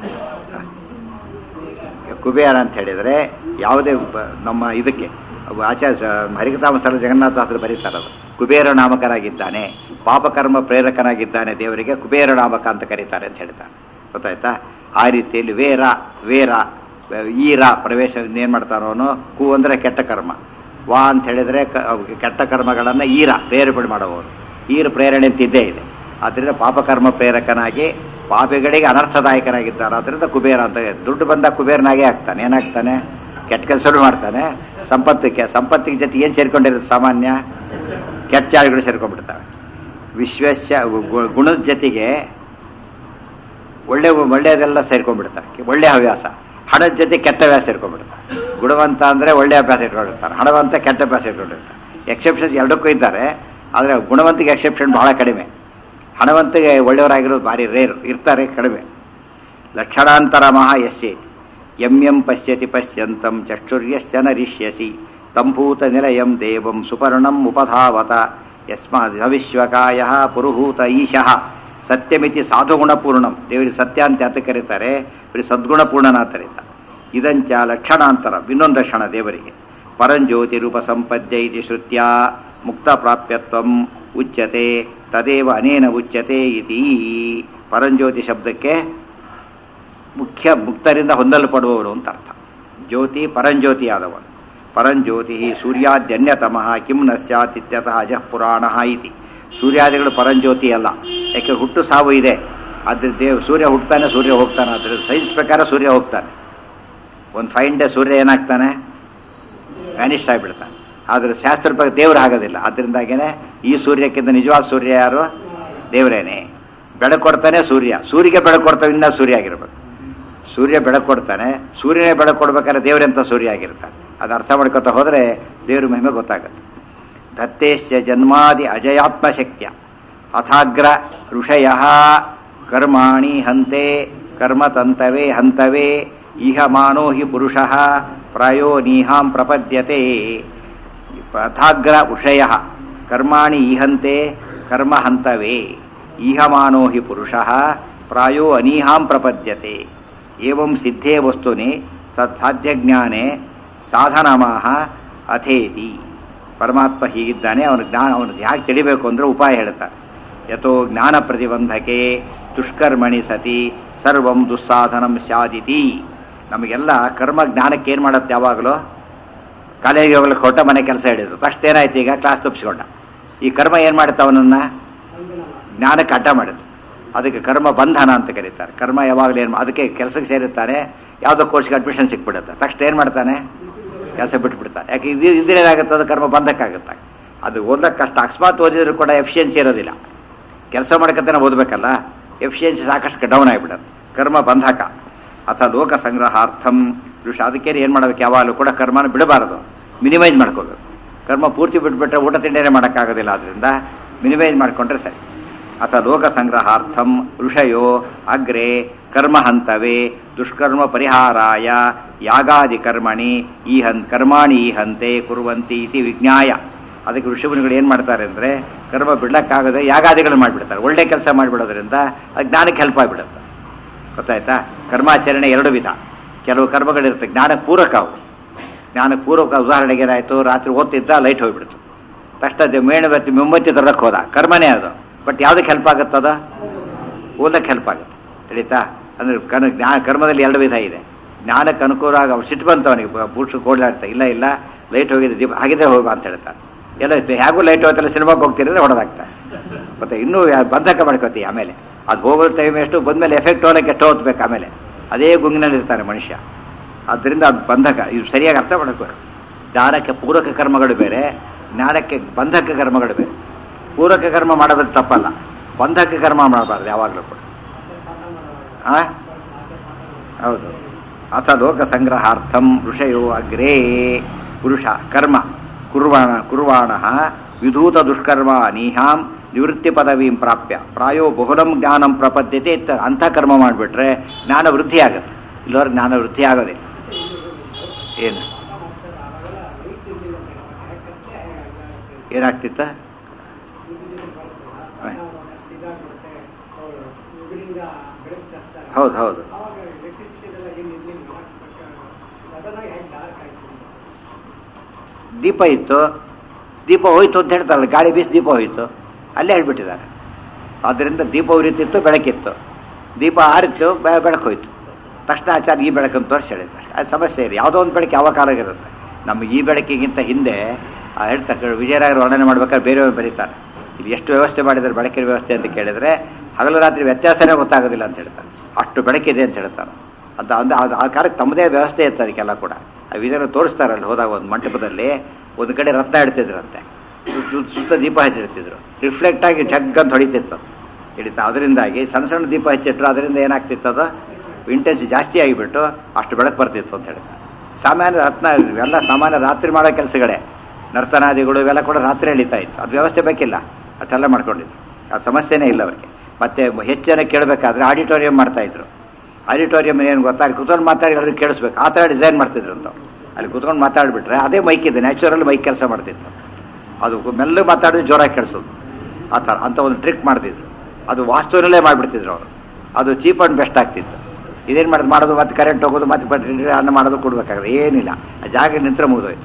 ಕುಬೇರ ಅಂತ ಹೇಳಿದರೆ ಯಾವುದೇ ಬ- ನಮ್ಮ ಇದಕ್ಕೆ ಅವು ಆಚಾರ್ಯ ಹರಿಕತಾಮಸ್ಥಳ ಜಗನ್ನಾಥಾಸರು ಬರೀತಾರೆ ಅದು ಕುಬೇರ ನಾಮಕನಾಗಿದ್ದಾನೆ ಪಾಪಕರ್ಮ ಪ್ರೇರಕನಾಗಿದ್ದಾನೆ ದೇವರಿಗೆ ಕುಬೇರ ನಾಮಕ ಅಂತ ಕರೀತಾರೆ ಅಂತ ಹೇಳ್ತಾರೆ ಗೊತ್ತಾಯ್ತಾ ಆ ರೀತಿಯಲ್ಲಿ ವೇರ ವೇರ ಈರ ಪ್ರವೇಶ ಏನು ಮಾಡ್ತಾನೋ ಅವನು ಕು ಅಂದರೆ ಕೆಟ್ಟ ಕರ್ಮ ವಾ ಅಂತ ಹೇಳಿದರೆ ಕ ಅವ್ರಿಗೆ ಕೆಟ್ಟ ಕರ್ಮಗಳನ್ನು ಈರ ಪ್ರೇರೇಪಣೆ ಮಾಡುವವರು ಈರ ಪ್ರೇರಣೆ ಅಂತ ಇದ್ದೇ ಇದೆ ಆದ್ದರಿಂದ ಪಾಪಕರ್ಮ ಪ್ರೇರಕನಾಗಿ ಪಾಪಿಗಳಿಗೆ ಅನರ್ಥದಾಯಕನಾಗಿದ್ದಾರೆ ಆದ್ದರಿಂದ ಕುಬೇರ ಅಂತ ದುಡ್ಡು ಬಂದ ಕುಬೇರನಾಗೇ ಆಗ್ತಾನೆ ಏನಾಗ್ತಾನೆ ಕೆಟ್ಟ ಕೆಲಸಗಳು ಮಾಡ್ತಾನೆ ಸಂಪತ್ತಿಗೆ ಸಂಪತ್ತಿಗೆ ಜೊತೆ ಏನು ಸೇರ್ಕೊಂಡಿರುತ್ತೆ ಸಾಮಾನ್ಯ ಕೆಟ್ಟ ಚಾಳಿಗಳು ಸೇರ್ಕೊಂಡ್ಬಿಡ್ತವೆ ವಿಶ್ವಸ್ಯ ಗು- ಗುಣದ ಜೊತೆಗೆ ಒಳ್ಳೆ ಒಳ್ಳೆಯದೆಲ್ಲ ಸೇರ್ಕೊಂಡ್ಬಿಡ್ತಾರೆ ಒಳ್ಳೆ ಹವ್ಯಾಸ ಹಣದ ಜೊತೆ ಕೆಟ್ಟ ಹವ್ಯಾಸ ಸೇರ್ಕೊಂಡ್ಬಿಡ್ತಾರೆ ಗುಣವಂತ ಅಂದರೆ ಒಳ್ಳೆ ಅಭ್ಯಾಸ ಇಟ್ಕೊಂಡಿರ್ತಾರೆ ಹಣವಂತ ಕೆಟ್ಟ ಅಭ್ಯಾಸ ಇಟ್ಕೊಂಡಿರ್ತಾರೆ ಎಕ್ಸೆಪ್ಷನ್ಸ್ ಎರಡಕ್ಕೂ ಇದ್ದಾರೆ ಆದರೆ ಗುಣವಂತಿಗೆ ಎಕ್ಸೆಪ್ಷನ್ ಬಹಳ ಕಡಿಮೆ ಹಣವಂತಿಗೆ ಒಳ್ಳೆಯವರಾಗಿರೋದು ಭಾರಿ ರೇರ್ ಇರ್ತಾರೆ ಕಡಿಮೆ ಲಕ್ಷಣಾಂತರ ಮಹಾ ಯಸ್ಯೆ ಎಂ ಎಂ ಪಶ್ಯತಿ ಪಶ್ಯಂತಂ ಚಕ್ಷುರ್ಯಶ್ಚ ನರಿಷ್ಯಸಿ ತಂಭೂತ ನಿಲಯಂ ದೇವಂ ಸುಪರ್ಣಂ ಉಪಧಾವತ ಯಸ್ಮಾತ್ ಭವಿಷ್ಯಕಾಯ ಪುರುಹೂತ ಈಶಃ ಸತ್ಯಮಿತಿ ಸಾಧುಗುಣಪೂರ್ಣಂ ದೇವರಿಗೆ ಸತ್ಯ ಅಂತ ಯಾತ ಕರೀತಾರೆ ಬರೀ ಸದ್ಗುಣಪೂರ್ಣನಾಥ ಕರೀತಾರೆ ಇದಂಚ ಲಕ್ಷಣಾಂತರ ಇನ್ನೊಂದು ಲಕ್ಷಣ ದೇವರಿಗೆ ಪರಂಜ್ಯೋತಿ ರೂಪ ಸಂಪದ್ಯ ಇತಿ ಶ್ರುತ್ಯ ಮುಕ್ತ ಪ್ರಾಪ್ಯತ್ವಂ ಉಚ್ಯತೆ ತದೇವ ಅನೇನ ಉಚ್ಯತೆ ಇತಿ ಪರಂಜ್ಯೋತಿ ಶಬ್ದಕ್ಕೆ ಮುಖ್ಯ ಮುಕ್ತರಿಂದ ಹೊಂದಲ್ಪಡುವವರು ಅಂತ ಅರ್ಥ ಜ್ಯೋತಿ ಪರಂಜ್ಯೋತಿಯಾದವನು ಪರಂಜ್ಯೋತಿ ಸೂರ್ಯಾದ್ಯನ್ಯತಮಃ ಕಿಂ ನ ಸ್ಯಾತ್ ಇತ್ಯತಃ ಅಜಃ ಪುರಾಣ ಇತಿ ಸೂರ್ಯಾದಿಗಳು ಪರಂಜ್ಯೋತಿ ಅಲ್ಲ ಯಾಕೆ ಹುಟ್ಟು ಸಾವು ಇದೆ ಅದ್ರ ದೇವ್ ಸೂರ್ಯ ಹುಟ್ಟುತ್ತಾನೆ ಸೂರ್ಯ ಹೋಗ್ತಾನೆ ಅದ್ರ ಸೈನ್ಸ್ ಪ್ರಕಾರ ಸೂರ್ಯ ಹೋಗ್ತಾನೆ ಒಂದು ಫೈನ್ ಡೇ ಸೂರ್ಯ ಏನಾಗ್ತಾನೆ ವ್ಯಾನಿಷ್ ಆಗಿಬಿಡ್ತಾನೆ ಆದರೆ ಶಾಸ್ತ್ರ ಪ್ರಕಾರ ದೇವರು ಆಗೋದಿಲ್ಲ ಅದರಿಂದಾಗೇನೆ ಈ ಸೂರ್ಯಕ್ಕಿಂತ ನಿಜವಾದ ಸೂರ್ಯ ಯಾರು ದೇವರೇನೆ ಬೆಳಕು ಕೊಡ್ತಾನೆ ಸೂರ್ಯ ಸೂರ್ಯಗೆ ಬೆಳಕು ಕೊಡ್ತಾನೆ ಇನ್ನೂ ಸೂರ್ಯ ಆಗಿರ್ಬೇಕು ಸೂರ್ಯ ಬೆಳಕು ಕೊಡ್ತಾನೆ ಸೂರ್ಯನೇ ಬೆಳಕು ಕೊಡ್ಬೇಕಾದ್ರೆ ದೇವರೆಂತ ಸೂರ್ಯ ಆಗಿರ್ತಾನೆ ಅದು ಅರ್ಥ ಮಾಡ್ಕೊತಾ ಹೋದರೆ ದೇವ್ರ ಮಹಿಮೆ ಗೊತ್ತಾಗುತ್ತೆ ದತ್ತೇಶ್ಚ ಜನ್ಮಾದಿ ಅಜಯಾತ್ಮ ಶಕ್ತಿಯ ಅಥಾಗ್ರ ಋಷಯ ಕರ್ಮಾಣಿ ಹಂತೆ ಕರ್ಮತಂತವೇ ಹಂತವೇ ಇಹ ಮಾನೋ ಹಿ ಪುರುಷ ಪ್ರಾಯೋ ನೀಹಾಂ ಪ್ರಪದ್ಯತೆ ಅಥಾಗ್ರ ಋಷಯ ಕರ್ಮಾಣಿ ಈಹಂತೆ ಕರ್ಮ ಹಂತವೇ ಈಹಮಾನೋ ಹಿ ಪುರುಷ ಪ್ರಾಯೋ ಅನೀಹಾಂ ಪ್ರಪದ್ಯತೆ ಏವಂ ಸಿದ್ಧೇ ವಸ್ತುನಿ ತತ್ಸಾಧ್ಯಜ್ಞಾನೆ ಸಾಧನಮಾಹ ಅಥೇತಿ ಪರಮಾತ್ಮ ಹೀಗಿದ್ದಾನೆ ಅವನ ಜ್ಞಾನ ಅವನಿಗೆ ಯಾಕೆ ತಿಳಿಬೇಕು ಅಂದರೆ ಉಪಾಯ ಹೇಳ್ತಾರೆ ಯಥೋ ಜ್ಞಾನ ಪ್ರತಿಬಂಧಕೆ ದುಷ್ಕರ್ಮಣಿ ಸತಿ ಸರ್ವಂ ದುಸ್ಸಾಧನಂ ಸ್ಯಾದಿತಿ ನಮಗೆಲ್ಲ ಕರ್ಮ ಜ್ಞಾನಕ್ಕೆ ಏನು ಮಾಡುತ್ತೆ ಯಾವಾಗಲೂ ಕಾಲೇಜಿಗೆ ಹೋಗ್ಲಿಕ್ಕೆ ಹೊರಟ ಮನೆ ಕೆಲಸ ಹಿಡಿದ್ರು ತಕ್ಷಣ ಏನಾಯ್ತು ಈಗ ಕ್ಲಾಸ್ ತಪ್ಪಿಸ್ಕೊಂಡ ಈ ಕರ್ಮ ಏನು ಮಾಡುತ್ತೆ ಅವನನ್ನ ಜ್ಞಾನಕ್ಕೆ ಅಡ್ಡ ಮಾಡುತ್ತೆ ಅದಕ್ಕೆ ಕರ್ಮ ಬಂಧನ ಅಂತ ಕರೀತಾರೆ ಕರ್ಮ ಯಾವಾಗಲೂ ಏನು ಅದಕ್ಕೆ ಕೆಲಸಕ್ಕೆ ಸೇರುತ್ತಾನೆ ಯಾವುದೋ ಕೋರ್ಸ್ಗೆ ಅಡ್ಮಿಷನ್ ಸಿಕ್ಬಿಡುತ್ತೆ ತಕ್ಷಣ ಏನು ಮಾಡ್ತಾನೆ ಕೆಲಸ ಬಿಟ್ಬಿಡ್ತಾನೆ ಯಾಕೆ ಇದು ಇದೇನಾಗುತ್ತೆ ಅದು ಕರ್ಮ ಬಂಧಕ್ಕಾಗುತ್ತೆ ಅದು ಓದಕ್ಕೆ ಕಷ್ಟ ಅಕಸ್ಮಾತ್ ಓದಿದ್ರು ಕೂಡ ಎಫಿಷಿಯನ್ಸಿ ಇರೋದಿಲ್ಲ ಕೆಲಸ ಮಾಡ್ಕೊತಾನೆ ಓದಬೇಕಲ್ಲ ಎಫಿಷಿಯನ್ಸಿ ಸಾಕಷ್ಟು ಡೌನ್ ಆಗಿಬಿಡುತ್ತೆ ಕರ್ಮ ಬಂಧಕ ಅಥವಾ ಲೋಕ ಸಂಗ್ರಹಾರ್ಥಂ ಋಷ ಅದಕ್ಕೆ ಏನು ಮಾಡ್ಬೇಕು ಯಾವಾಗಲೂ ಕೂಡ ಕರ್ಮನ ಬಿಡಬಾರದು ಮಿನಿಮೈಸ್ ಮಾಡ್ಕೋಬೇಕು ಕರ್ಮ ಪೂರ್ತಿ ಬಿಟ್ಬಿಟ್ರೆ ಊಟ ತಿಂಡಿನೇ ಮಾಡೋಕ್ಕಾಗೋದಿಲ್ಲ ಅದರಿಂದ ಮಿನಿಮೈಸ್ ಮಾಡಿಕೊಂಡ್ರೆ ಸರಿ ಅಥವಾ ಲೋಕ ಸಂಗ್ರಹಾರ್ಥಂ ಋಷಯೋ ಅಗ್ರೆ ಕರ್ಮ ಹಂತವೇ ದುಷ್ಕರ್ಮ ಪರಿಹಾರಾಯ ಯಾಗಾದಿ ಕರ್ಮಣಿ ಈ ಹನ್ ಕರ್ಮಾಣಿ ಈ ಹಂತೆ ಕುರುವಂತಿ ಇತಿ ವಿಜ್ಞಾಯ ಅದಕ್ಕೆ ಋಷಿಮುನಿಗಳು ಏನು ಮಾಡ್ತಾರೆ ಅಂದರೆ ಕರ್ಮ ಬಿಡ್ಲಕ್ಕಾಗದೆ ಯಾಗಾದಿಗಳು ಮಾಡಿಬಿಡ್ತಾರೆ ಒಳ್ಳೆ ಕೆಲಸ ಮಾಡಿಬಿಡೋದ್ರಿಂದ ಅದು ಜ್ಞಾನಕ್ಕೆ ಹೆಲ್ಪ್ ಆಗಿಬಿಡುತ್ತೆ ಗೊತ್ತಾಯ್ತಾ ಕರ್ಮಾಚರಣೆ ಎರಡು ವಿಧ ಕೆಲವು ಕರ್ಮಗಳಿರುತ್ತೆ ಜ್ಞಾನ ಪೂರಕ ಅವು ಜ್ಞಾನ ಪೂರ್ವಕ ಉದಾಹರಣೆಗೆ ಏನಾಯಿತು ರಾತ್ರಿ ಓದ್ತಿದ್ದ ಲೈಟ್ ಹೋಗ್ಬಿಡ್ತು ತಕ್ಷಣ ಮೇಣ ಬತ್ತಿ ಮುಂಬತ್ತಿ ತರಕ್ಕೆ ಹೋದ ಕರ್ಮನೇ ಅದು ಬಟ್ ಯಾವುದಕ್ಕೆ ಹೆಲ್ಪ್ ಆಗುತ್ತದ ಓದಕ್ಕೆ ಹೆಲ್ಪ್ ಆಗುತ್ತೆ ತಿಳಿತಾ ಅಂದ್ರೆ ಕನ್ ಜ್ಞಾನ ಕರ್ಮದಲ್ಲಿ ಎರಡು ವಿಧ ಇದೆ ಜ್ಞಾನಕ್ಕೆ ಅನುಕೂಲ ಆಗ ಅವ್ನು ಸಿಟ್ಟು ಬಂತು ಅವನಿಗೆ ಬೂಟ್ಸ್ ಕೋಡ್ಲಾಡ್ತಾ ಇಲ್ಲ ಇಲ್ಲ ಲೈಟ್ ಹೋಗಿದೆ ದೀಪ ಹಾಗಿದ್ರೆ ಹೋಗ ಅಂತ ಹೇಳ್ತಾನೆ ಎಲ್ಲ ಹೇಗೂ ಲೈಟ್ ಹೋಗ್ತಲ್ಲ ಸಿನಿಮಾಗೆ ಹೋಗ್ತಿದ್ರೆ ಹೊಡೆದಾಗ್ತಾರೆ ಮತ್ತೆ ಇನ್ನೂ ಯಾ- ಬಂಧಕ ಮಾಡ್ಕೋತಿ ಆಮೇಲೆ ಅದು ಹೋಗೋ ಟೈಮ್ ಎಷ್ಟು ಬಂದಮೇಲೆ ಎಫೆಕ್ಟ್ ಹೋಗಕ್ಕೆ ಎಷ್ಟು ಹೊತ್ಬೇಕು ಆಮೇಲೆ ಅದೇ ಗುಂಗಿನಲ್ಲಿ ಇರ್ತಾನೆ ಮನುಷ್ಯ ಆದ್ದರಿಂದ ಅದು ಬಂಧಕ ಇದು ಸರಿಯಾಗಿ ಅರ್ಥ ಮಾಡ್ಕೋಬೇಕು ಜ್ಞಾನಕ್ಕೆ ಪೂರಕ ಕರ್ಮಗಳು ಬೇರೆ ಜ್ಞಾನಕ್ಕೆ ಬಂಧಕ ಕರ್ಮಗಳು ಬೇರೆ ಪೂರಕ ಕರ್ಮ ಮಾಡೋದಕ್ಕೆ ತಪ್ಪಲ್ಲ ಬಂಧಕ ಕರ್ಮ ಮಾಡಬಾರ್ದು ಯಾವಾಗಲೂ ಕೂಡ ಆ? ಹೌದು ಅಥ ಲೋಕ ಸಂಗ್ರಹಾರ್ಥಂ ಋಷಯೋ ಅಗ್ರೇ ಪುರುಷ ಕರ್ಮ ಕುರ್ವಾಣ ಕುರ್ವಾಣ ವಿಧೂತ ದುಷ್ಕರ್ಮ ನೀಹಾಂ ನಿವೃತ್ತಿ ಪದವೀಂ ಪ್ರಾಪ್ಯ ಪ್ರಾಯೋ ಬಹುಲಂ ಜ್ಞಾನಂ ಪ್ರಪದ್ಯತೆ ಇತ್ತ ಅಂಥ ಕರ್ಮ ಮಾಡಿಬಿಟ್ರೆ ಜ್ಞಾನ ವೃದ್ಧಿ ಆಗುತ್ತೆ ಇಲ್ಲವ್ರ ಜ್ಞಾನ ವೃದ್ಧಿ ಆಗೋದಿಲ್ಲ ಏನು ಏನಾಗ್ತಿತ್ತ ಹೌದು ಹೌದು ದೀಪ ಇತ್ತು ದೀಪ ಹೋಯ್ತು ಅಂತ ಹೇಳ್ತಾರಲ್ಲ ಗಾಳಿ ಬೀಸಿ ದೀಪ ಹೋಯ್ತು ಅಲ್ಲೇ ಹೇಳ್ಬಿಟ್ಟಿದ್ದಾರೆ ಆದ್ದರಿಂದ ದೀಪ ಉರಿತಿತ್ತು ಬೆಳಕಿತ್ತು ದೀಪ ಆರಿತ್ತು ಬೆ- ಬೆಳಕು ಹೋಯ್ತು ತಕ್ಷಣ ಆಚಾರ್ಯ ಈ ಬೆಳಕನ್ನು ತೋರಿಸಿ ಹೇಳಿದ್ದಾರೆ ಅದು ಸಮಸ್ಯೆ ಇದೆ ಯಾವುದೋ ಒಂದು ಬೆಳಕು ಯಾವ ಕಾಲಾಗಿರುತ್ತೆ ನಮ್ಮ ಈ ಬೆಳಕಿಗಿಂತ ಹಿಂದೆ ಆ ಹೇಳ್ತಾರೆ ವಿಜಯರಾಯರು ವರ್ಣನೆ ಮಾಡ್ಬೇಕಾದ್ರೆ ಬೇರೆಯವರು ಬರೀತಾರೆ ಇಲ್ಲಿ ಎಷ್ಟು ವ್ಯವಸ್ಥೆ ಮಾಡಿದ್ದಾರೆ ಬೆಳಕಿನ ವ್ಯವಸ್ಥೆ ಅಂತ ಕೇಳಿದ್ರೆ ಹಗಲು ರಾತ್ರಿ ವ್ಯತ್ಯಾಸನೇ ಗೊತ್ತಾಗೋದಿಲ್ಲ ಅಂತ ಹೇಳ್ತಾರೆ ಅಷ್ಟು ಬೆಳಕಿದೆ ಅಂತ ಹೇಳ್ತಾರೆ ಅದು ಅಂದ್ರೆ ಅದು ಆ ಕಾಲಕ್ಕೆ ತಮ್ಮದೇ ವ್ಯವಸ್ಥೆ ಇತ್ತು ಅದಕ್ಕೆಲ್ಲ ಕೂಡ ಆ ವಿಧಾನ ತೋರಿಸ್ತಾರೆ ಅಲ್ಲಿ ಹೋದಾಗ ಒಂದು ಮಂಟಪದಲ್ಲಿ ಒಂದು ಕಡೆ ರತ್ನ ಇಡ್ತಿದ್ರಂತೆ ಸುತ್ತ- ಸುತ್ತ ದೀಪ ಹಚ್ಚಿರ್ತಿದ್ರು ರಿಫ್ಲೆಕ್ಟ್ ಆಗಿ ಜಗ್ ಅಂತ ಹೊಡಿತಿತ್ತು ಹಿಡಿತಾ ಅದರಿಂದಾಗಿ ಸಣ್ಣ ಸಣ್ಣ ದೀಪ ಹಚ್ಚಿಟ್ರು ಅದರಿಂದ ಏನಾಗ್ತಿತ್ತು ಅದು ಇಂಟೆನ್ಸ್ ಜಾಸ್ತಿ ಆಗಿಬಿಟ್ಟು ಅಷ್ಟು ಬೆಳಕು ಬರ್ತಿತ್ತು ಅಂತ ಹೇಳ್ತಾರೆ ಸಾಮಾನ್ಯ ರತ್ನ ಇವೆಲ್ಲ ಸಾಮಾನ್ಯ ರಾತ್ರಿ ಮಾಡೋ ಕೆಲಸಗಳೇ ನರ್ತನಾದಿಗಳು ಇವೆಲ್ಲ ಕೂಡ ರಾತ್ರಿ ಎಳಿತಾ ಇತ್ತು ಅದು ವ್ಯವಸ್ಥೆ ಬೇಕಿಲ್ಲ ಅಷ್ಟೆಲ್ಲ ಮಾಡ್ಕೊಂಡಿದ್ರು ಆ ಸಮಸ್ಯೆನೇ ಇಲ್ಲ ಅವರಿಗೆ ಮತ್ತೆ ಹೆಚ್ಚು ಜನ ಕೇಳಬೇಕಾದ್ರೆ ಆಡಿಟೋರಿಯಂ ಮಾಡ್ತಾ ಇದ್ರು ಆಡಿಟೋರಿಯಂ ಏನು ಗೊತ್ತಾ ಅಲ್ಲಿ ಕುತ್ಕೊಂಡು ಮಾತಾಡಿ ಅವ್ರಿಗೆ ಕೇಳಿಸ್ಬೇಕು ಆ ಥರ ಡಿಸೈನ್ ಮಾಡ್ತಿದ್ರು ಅಂತ ಅವ್ರು. ಅಲ್ಲಿ ಕುತ್ಕೊಂಡು ಮಾತಾಡ್ಬಿಟ್ರೆ ಅದೇ ಮೈಕ್ ಇದೆ ನ್ಯಾಚುರಲ್ ಮೈಕ್ ಕೆಲಸ ಮಾಡ್ತಿತ್ತು ಅದು ಮೆಲ್ಲಗೆ ಮಾತಾಡಿದ್ರೆ ಜೋರಾಗಿ ಕೇಳಿಸೋದು ಆ ಥರ ಅಂತ ಒಂದು ಟ್ರಿಕ್ ಮಾಡ್ತಿದ್ರು ಅದು ವಾಸ್ತುನಲ್ಲೇ ಮಾಡಿಬಿಡ್ತಿದ್ರು ಅವರು ಅದು ಚೀಪ್ ಆ್ಯಂಡ್ ಬೆಸ್ಟ್ ಆಗ್ತಿತ್ತು ಇದೇನು ಮಾಡೋದು ಮಾಡೋದು ಮತ್ತೆ ಕರೆಂಟ್ ಹೋಗೋದು ಮತ್ತೆ ಬಟ್ ಅನ್ನ ಮಾಡೋದು ಕೊಡ್ಬೇಕಾದ್ರೆ ಏನಿಲ್ಲ ಆ ಜಾಗ ನಿಂತರೆ ಮುಗಿದೋಯ್ತು